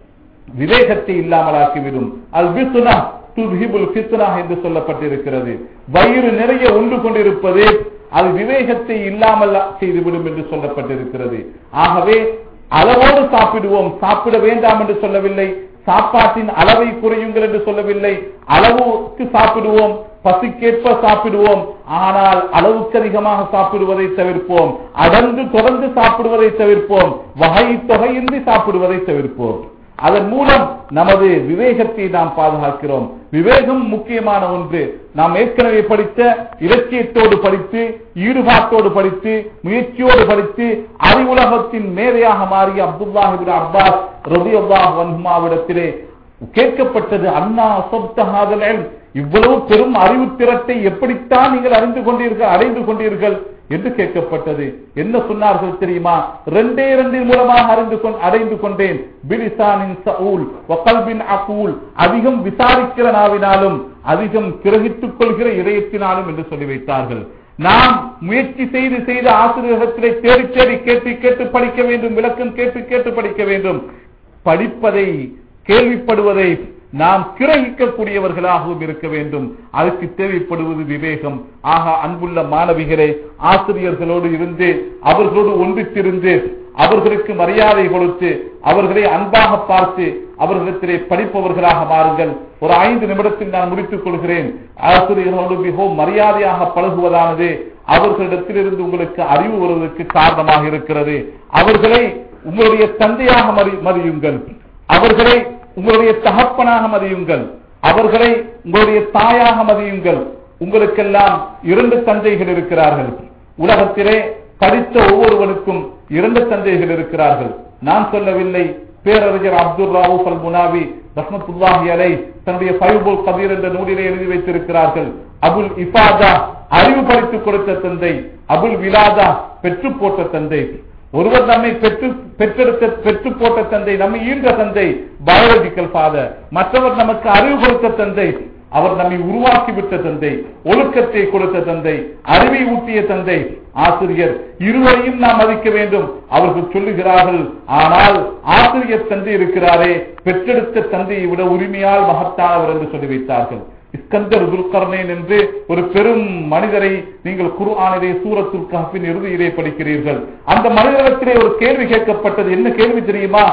விவேகத்தை இல்லாமலாக்கிவிடும் அல் பிசுனா துஹிபுல் ஃபித்னா என்று சொல்லப்பட்டிருக்கிறது வயிறு நிறைய உண்டு கொண்டிருப்பது அது விவேகத்தை இல்லாமல் செய்துவிடும் என்று சொல்லப்பட்டிருக்கிறது ஆகவே அளவோடு சாப்பிடுவோம் சாப்பிட வேண்டாம் என்று சொல்லவில்லை சாப்பாட்டின் அளவை குறையுங்கள் என்று சொல்லவில்லை அளவுக்கு சாப்பிடுவோம் பசிக்கேற்ப சாப்பிடுவோம் ஆனால் அளவுக்கு அதிகமாக சாப்பிடுவதை தவிர்ப்போம் அடர்ந்து தொடர்ந்து சாப்பிடுவதை தவிர்ப்போம் வகை தொகையின்றி சாப்பிடுவதை தவிர்ப்போம் அதன் மூலம் நமது விவேகத்தை நாம் பாதுகாக்கிறோம் விவேகம் முக்கியமான ஒன்று நாம் ஏற்கனவே படித்த இலக்கியத்தோடு படித்து ஈடுபாட்டோடு படித்து முயற்சியோடு படித்து அறிவுலகத்தின் மேதையாக மாறிய அப்துல்லாஹிபின் அப்பாஸ் ரதி அல்லாஹ் வன்மாவிடத்திலே கேட்கப்பட்டது அண்ணா சொப்தஹாதல் இவ்வளவு பெரும் அறிவு திரட்டை எப்படித்தான் நீங்கள் அறிந்து கொண்டீர்கள் அடைந்து கொண்டீர்கள் என்று கேட்கப்பட்டது என்ன சொன்னார்கள் தெரியுமா ரெண்டே ரெண்டின் மூலமாக அறிந்து கொண் அடைந்து கொண்டேன் பிலிசானின் சவுல் வகல்பின் அகூல் அதிகம் விசாரிக்கிற நாவினாலும் அதிகம் கிரகித்துக் கொள்கிற இதயத்தினாலும் என்று சொல்லி வைத்தார்கள் நாம் முயற்சி செய்து செய்து ஆசிரியர்களிடத்திலே தேடி தேடி கேட்டு கேட்டு படிக்க வேண்டும் விளக்கம் கேட்டு கேட்டு படிக்க வேண்டும் படிப்பதை கேள்விப்படுவதை நாம் கிரகிக்கக்கூடியவர்களாகவும் இருக்க வேண்டும் அதுக்கு தேவைப்படுவது விவேகம் ஆக அன்புள்ள மாணவிகளே ஆசிரியர்களோடு இருந்து அவர்களோடு ஒன்றித்திருந்து அவர்களுக்கு மரியாதை கொடுத்து அவர்களை அன்பாக பார்த்து அவர்களிடத்திலே படிப்பவர்களாக மாறுங்கள் ஒரு ஐந்து நிமிடத்தில் நான் முடித்துக் கொள்கிறேன் ஆசிரியர்களோடு மிகவும் மரியாதையாக பழகுவதானது அவர்களிடத்திலிருந்து உங்களுக்கு அறிவு வருவதற்கு காரணமாக இருக்கிறது அவர்களை உங்களுடைய தந்தையாக மதி- மதியுங்கள் அவர்களை உங்களுடைய தகப்பனாக மதியுங்கள் அவர்களை உங்களுடைய தாயாக மதியுங்கள் உங்களுக்கெல்லாம் இரண்டு தந்தைகள் இருக்கிறார்கள் உலகத்திலே படித்த ஒவ்வொருவனுக்கும் இரண்டு தந்தைகள் இருக்கிறார்கள் நான் சொல்லவில்லை பேரறிஞர் அப்துல் ராவூப் அல் முனாவி ரஹ்மத்துல்லாஹி அலை தன்னுடைய ஃபைபுல் கபீர் என்ற நூலிலே எழுதி வைத்திருக்கிறார்கள் அபுல் இஃபாதா அறிவு படித்துக் கொடுத்த தந்தை அபுல் விலாதா பெற்று போட்ட தந்தை ஒருவர் நம்மை பெற்று பெற்றெடுத்த பெற்று போட்ட தந்தை நம்மை ஈன்ற தந்தை பயாலஜிக்கல் ஃபாதர் மற்றவர் நமக்கு அறிவு கொடுத்த தந்தை அவர் நம்மை உருவாக்கி விட்ட தந்தை ஒழுக்கத்தை கொடுத்த தந்தை அறிவை ஊட்டிய தந்தை ஆசிரியர் இருவரையும் நாம் மதிக்க வேண்டும் அவர்கள் சொல்லுகிறார்கள் ஆனால் ஆசிரியர் தந்தை இருக்கிறாரே பெற்றெடுத்த தந்தையை விட உரிமையால் மகத்தானவர் என்று சொல்லி வைத்தார்கள் இஸ்கந்தர் துல்கர்னேன் என்று ஒரு பெரும் மனிதரை நீங்கள் குர்ஆனிலே சூரத்துல் கஹ்ஃபின் இறுதியிலே படிக்கிறீர்கள் அந்த மனிதனிடத்திலே ஒரு கேள்வி கேட்கப்பட்டது என்ன கேள்வி தெரியுமா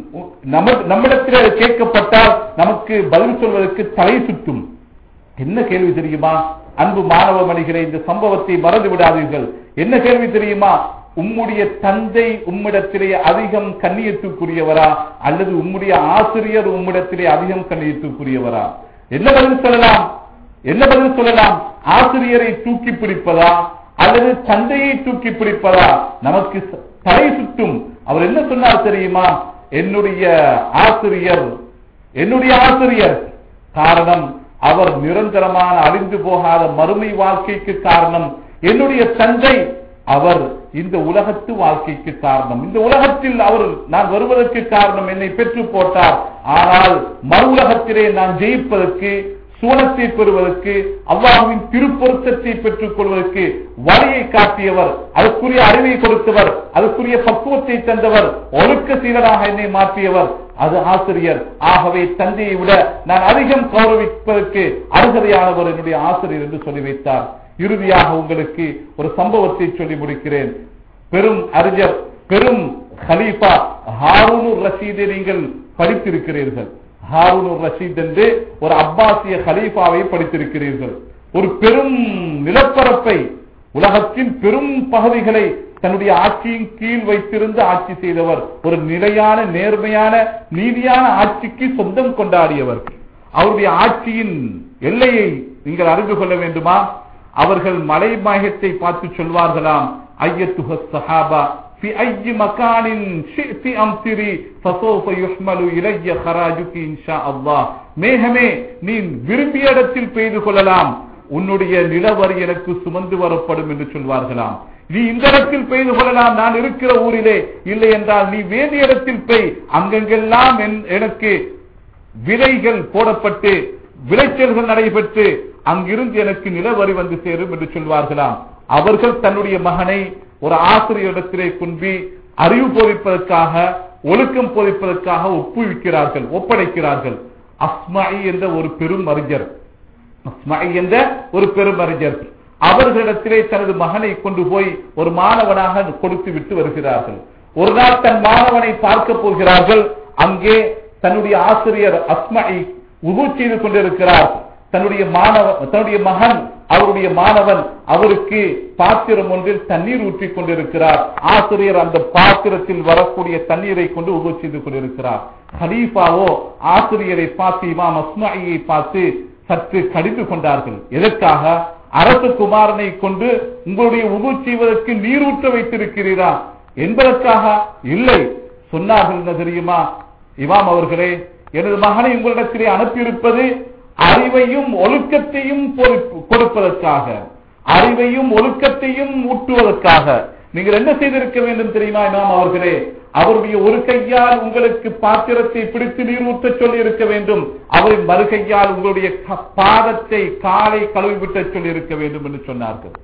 நம்ம நம்மிடத்திலே அது கேட்கப்பட்டால் நமக்கு பதில் சொல்வதற்கு தலை சுற்றும் என்ன கேள்வி தெரியுமா அன்பு மாணவ மணிகளை இந்த சம்பவத்தை மறந்து விடாதீர்கள் என்ன கேள்வி தெரியுமா உம்முடைய தந்தை உம்மிடத்திலே அதிகம் கண்ணியத்துக்குரியவரா அல்லது உம்முடைய ஆசிரியர் உம்மிடத்திலே அதிகம் கண்ணியத்துக்குரியவரா என்ன பதில் சொல்லலாம் என்ன பதில் சொல்லலாம் ஆசிரியரை தூக்கி பிடிப்பதா அல்லது தந்தையை தூக்கி பிடிப்பதா நமக்கு ச- தலை சுற்றும் அவர் என்ன சொன்னார் தெரியுமா என்னுடைய ஆசிரியர் என்னுடைய ஆசிரியர் காரணம் அவர் நிரந்தரமான அழிந்து போகாத மறுமை வாழ்க்கைக்கு காரணம் என்னுடைய தந்தை அவர் இந்த உலகத்து வாழ்க்கைக்கு காரணம் இந்த உலகத்தில் அவர் நான் வருவதற்கு காரணம் என்னை பெற்று போட்டார் ஆனால் மறு உலகத்திலே நான் ஜெயிப்பதற்கு சூனத்தை பெறுவதற்கு அல்லாஹுவின் திருப்பொருத்தத்தை பெற்றுக் கொள்வதற்கு வழியை காட்டியவர் அதுக்குரிய அறிவை கொடுத்தவர் அதுக்குரிய பக்குவத்தை தந்தவர் ஒழுக்க சீலராக என்னை மாற்றியவர் அது ஆசிரியர் ஆகவே தந்தையை விட நான் அதிகம் கௌரவிப்பதற்கு அருகதையானவர் என்னுடைய ஆசிரியர் என்று சொல்லி வைத்தார் இறுதியாக உங்களுக்கு ஒரு சம்பவத்தை சொல்லி முடிக்கிறேன் பெரும் அறிஞர் பெரும் ஹலீஃபா ஹாரூன் ரஷீதை நீங்கள் படித்திருக்கிறீர்கள் ஹாரூன் ரஷீத் என்று ஒரு அப்பாசிய ஹலீஃபாவை படித்திருக்கிறீர்கள் ஒரு பெரும் நிலப்பரப்பை உலகத்தின் பெரும் பகுதிகளை தன்னுடைய ஆட்சியின் கீழ் வைத்திருந்து ஆட்சி செய்தவர் ஒரு நிலையான நேர்மையான நீதியான ஆட்சிக்கு சொந்தம் கொண்டாடியவர் அவருடைய ஆட்சியின் எல்லையை நீங்கள் அறிந்து கொள்ள வேண்டுமா அவர்கள் மலை மாயத்தை பார்த்து சொல்வார்களாம் ஐயத்துஹ சஹாபா في أي مكان شئت أمطري فسوف يحمل إلي خراجك إن شاء الله மேகமே நீ விரும்பிய இடத்தில் பெய்து கொள்ளலாம் உன்னுடைய நிலவரி எனக்கு சுமந்து வரப்படும் என்று சொல்வார்களாம் நீ இந்த இடத்தில் பெய்து கொள்ளலாம் நான் இருக்கிற ஊரிலே இல்லை என்றால் நீ வேறு இடத்தில் பெய் அங்கெங்கெல்லாம் என்- எனக்கு விதைகள் போடப்பட்டு விளைச்சல்கள் நடைபெற்று அங்கிருந்து எனக்கு நிலவரி வந்து சேரும் என்று சொல்வார்களாம் அவர்கள் தன்னுடைய மகனை ஒரு ஆசிரியரிடத்திலே குன்பி அறிவு போதிப்பதற்காக ஒழுக்கம் போதிப்பதற்காக ஒப்புவிக்கிறார்கள் ஒப்படைக்கிறார்கள் அஸ்மாயி என்ற ஒரு பெரும் அறிஞர் அஸ்மாயி என்ற ஒரு பெரும் அறிஞர் அவர்களிடத்திலே தனது மகனை கொண்டு போய் ஒரு மாணவனாக கொடுத்து விட்டு வருகிறார்கள் ஒரு நாள் தன் மாணவனை பார்க்க போகிறார்கள் அங்கே தன்னுடைய ஆசிரியர் அஸ்மாயி உது செய்து கொண்டிருக்கிறார் தன்னுடைய மாணவ தன்னுடைய மகன் அவருடைய மாணவன் அவருக்கு பாத்திரம் ஒன்றில் தண்ணீர் ஊற்றிக் கொண்டிருக்கிறார் ஆசிரியர் அந்த பாத்திரத்தில் வரக்கூடிய தண்ணீரை கொண்டு உதவு செய்து கொண்டிருக்கிறார் ஹலீஃபாவோ ஆசிரியரை பார்த்து இமாம் அஸ்மாயியை பார்த்து சற்று கடிந்து கொண்டார்கள் எதற்காக அரசு குமாரனை கொண்டு உங்களுடைய உது செய்வதற்கு நீர் ஊற்ற வைத்திருக்கிறீரா என்பதற்காக இல்லை சொன்னார்கள் என்ன தெரியுமா இமாம் அவர்களே எனது மகனை உங்களிடத்திலே அனுப்பியிருப்பது அறிவையும் ஒழுக்கத்தையும் பொறுப்பு- கொடுப்பதற்காக அறிவையும் ஒழுக்கத்தையும் ஊட்டுவதற்காக நீங்கள் என்ன செய்திருக்க வேண்டும் தெரியுமா இமாம் அவர்களே அவருடைய ஒரு கையால் உங்களுக்கு பாத்திரத்தை பிடித்து நீர் ஊற்ற சொல்லி இருக்க வேண்டும் அவரின் மறு கையால் உங்களுடைய க- பாதத்தை காலை கழுவிவிட்ட சொல்லி இருக்க வேண்டும் என்று சொன்னார்கள்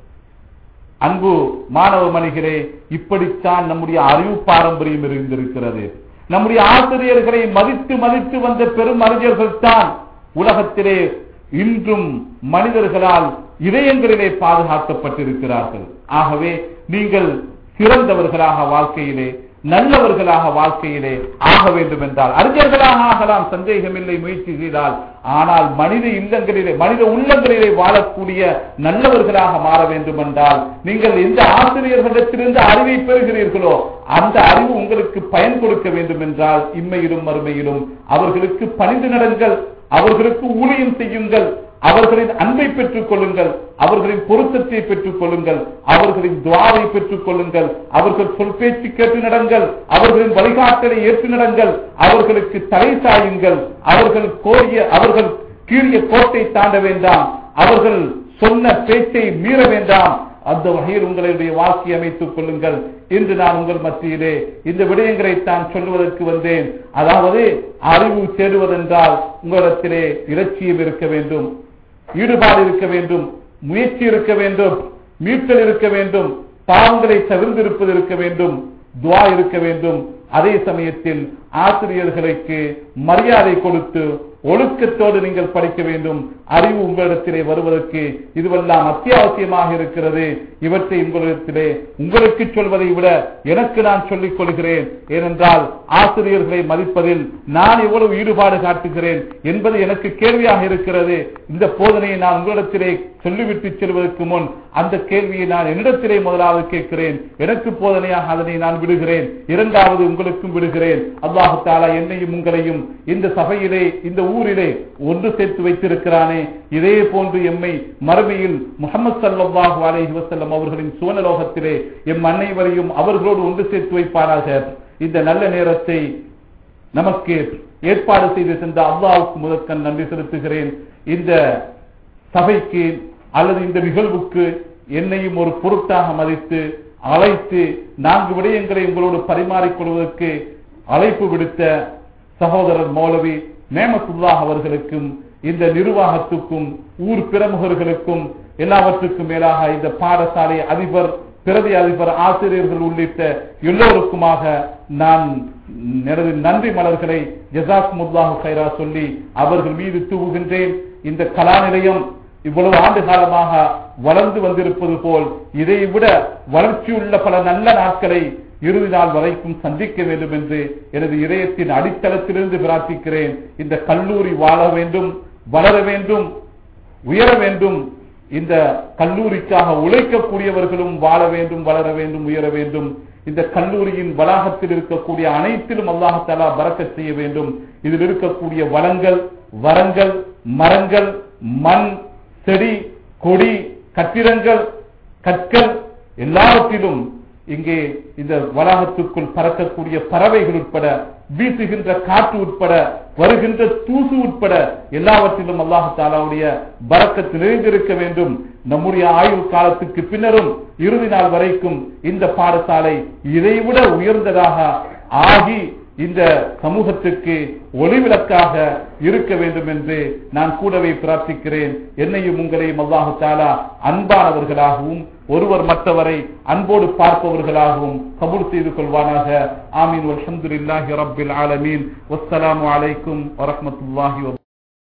அன்பு மாணவ மணிகளே இப்படித்தான் நம்முடைய அறிவு பாரம்பரியம் இருந்திருக்கிறது நம்முடைய ஆசிரியர்களை மதித்து மதித்து வந்த பெரும் அறிஞர்கள் தான் உலகத்திலே இன்றும் மனிதர்களால் இதயங்களிலே பாதுகாக்கப்பட்டிருக்கிறார்கள் ஆகவே நீங்கள் சிறந்தவர்களாக வாழ்க்கையிலே நல்லவர்களாக வாழ்க்கையிலே ஆக வேண்டும் என்றால் அறிஞர்களாக ஆகலாம் சந்தேகமில்லை முயற்சி செய்தால் ஆனால் மனித இல்லங்களிலே மனித உள்ளங்களிலே வாழக்கூடிய நல்லவர்களாக மாற வேண்டும் என்றால் நீங்கள் எந்த ஆசிரியர்களிடத்திலிருந்து அறிவை பெறுகிறீர்களோ அந்த அறிவு உங்களுக்கு பயன் கொடுக்க வேண்டும் என்றால் இம்மையிலும் மறுமையிலும் அவர்களுக்கு பணிந்து நடங்கள் அவர்களுக்கு ஊழியம் செய்யுங்கள் அவர்களின் அன்பை பெற்றுக் கொள்ளுங்கள் அவர்களின் பொருத்தத்தை பெற்றுக் கொள்ளுங்கள் அவர்களின் துவாரை பெற்றுக் கொள்ளுங்கள் அவர்கள் சொல் பேச்சு கேட்டு நடங்கள் அவர்களின் வழிகாட்டலை ஏற்று நடங்கள் அவர்களுக்கு தலை சாயுங்கள் அவர்கள் கோரிய அவர்கள் கீழிய கோட்டை தாண்ட வேண்டாம் அவர்கள் சொன்ன பேச்சை மீற வேண்டாம் அந்த வகையில் உங்களுடைய வாழ்க்கை அமைத்துக் கொள்ளுங்கள் இன்று நான் உங்கள் மத்தியிலே இந்த விடயங்களை தான் சொல்லுவதற்கு வந்தேன் அதாவது அறிவு தேடுவதென்றால் உங்களிடத்திலே இலட்சியம் இருக்க வேண்டும் ஈடுபாடு இருக்க வேண்டும் முயற்சி இருக்க வேண்டும் மீட்டல் இருக்க வேண்டும் பாவங்களை தவிர்ந்திருப்பது இருக்க வேண்டும் துவா இருக்க வேண்டும் அதே சமயத்தில் ஆசிரியர்களுக்கு மரியாதை கொடுத்து ஒழுக்கத்தோடு நீங்கள் படிக்க வேண்டும் அறிவு உங்களிடத்திலே வருவதற்கு இதுவெல்லாம் அத்தியாவசியமாக இருக்கிறது இவற்றை உங்களிடத்திலே உங்களுக்கு சொல்வதை விட எனக்கு நான் சொல்லிக் கொள்கிறேன் ஏனென்றால் ஆசிரியர்களை மதிப்பதில் நான் எவ்வளவு ஈடுபாடு காட்டுகிறேன் என்பது எனக்கு கேள்வியாக இருக்கிறது இந்த போதனையை நான் உங்களிடத்திலே சொல்லிவிட்டு செல்வதற்கு முன் அந்த கேள்வியை நான் என்னிடத்திலே முதலாவது கேட்கிறேன் எனக்கு போதனையாக அதனை நான் விடுகிறேன் இரண்டாவது உங்களுக்கும் விடுகிறேன் அல்லாஹு தாலா என்னையும் உங்களையும் இந்த சபையிலே இந்த ஊரிலே ஒன்று சேர்த்து வைத்திருக்கிறானே இதே போன்று எம்மை மறுமையில் முகமது சல்லாஹூ அலைஹி வஸல்லம் அவர்களின் சுவனலோகத்திலே எம் அனைவரையும் அவர்களோடு ஒன்று சேர்த்து வைப்பாராக இந்த நல்ல நேரத்தை நமக்கு ஏற்பாடு செய்து தந்த அல்லாவுக்கு முதற்கண் நன்றி செலுத்துகிறேன் இந்த சபைக்கு அல்லது இந்த நிகழ்வுக்கு என்னையும் ஒரு பொருட்டாக மதித்து அழைத்து நான்கு விடயங்களை உங்களோடு பரிமாறிக் கொள்வதற்கு அழைப்பு விடுத்த சகோதரர் மௌலவி நேமத்துல்லா அவர்களுக்கும் இந்த நிர்வாகத்துக்கும் ஊர் பிரமுகர்களுக்கும் எல்லாவற்றுக்கும் மேலாக இந்த பாடசாலை அதிபர் பிரதி அதிபர் ஆசிரியர்கள் உள்ளிட்ட எல்லோருக்குமாக நான் எனது நன்றி மலர்களை ஜசாக் முல்லாஹு கைரா சொல்லி அவர்கள் மீது தூவுகின்றேன் இந்த கலா நிலையம் இவ்வளவு ஆண்டு காலமாக வளர்ந்து வந்திருப்பது போல் இதை விட வளர்ச்சியுள்ள பல நல்ல நாட்களை இறுதி நாள் வரைக்கும் சந்திக்க வேண்டும் என்று எனது இதயத்தின் அடித்தளத்திலிருந்து பிரார்த்திக்கிறேன் இந்த கல்லூரி வாழ வேண்டும் வளர வேண்டும் உயர வேண்டும் இந்த கல்லூரிக்காக உழைக்கக்கூடியவர்களும் வாழ வேண்டும் வளர வேண்டும் உயர வேண்டும் இந்த கல்லூரியின் வளாகத்தில் இருக்கக்கூடிய அனைத்திலும் அல்லாஹாலா பறக்கச் செய்ய வேண்டும் இதில் இருக்கக்கூடிய வளங்கள் வரங்கள் மரங்கள் மண் செடி கொடி கட்டிடங்கள் கற்கள் எல்லாவற்றிலும் இங்கே இந்த வளாகத்துக்குள் பறக்கக்கூடிய பறவைகள் உட்பட வீசுகின்ற காற்று உட்பட வருகின்ற தூசு உட்பட எல்லாவற்றிலும் அல்லாஹு தாலாவுடைய பறக்கத்து நிறைந்திருக்க வேண்டும் நம்முடைய ஆயுள் காலத்துக்கு பின்னரும் இறுதி நாள் வரைக்கும் இந்த பாடசாலை இதைவிட உயர்ந்ததாக ஆகி இந்த சமூகத்துக்கு ஒளிவிளக்காக இருக்க வேண்டும் என்று நான் கூடவே பிரார்த்திக்கிறேன் என்னையும் உங்களையும் அல்லாஹு தாலா அன்பானவர்களாகவும் ஒருவர் மற்றவரை அன்போடு பார்ப்பவர்களாகவும் கபூல் செய்து கொள்வானாக ஆமீன் அல்ஹம்துலில்லாஹி ரப்பில் ஆலமீன் வஸ்ஸலாமு அலைக்கும் வரஹ்மத்துல்லாஹி வ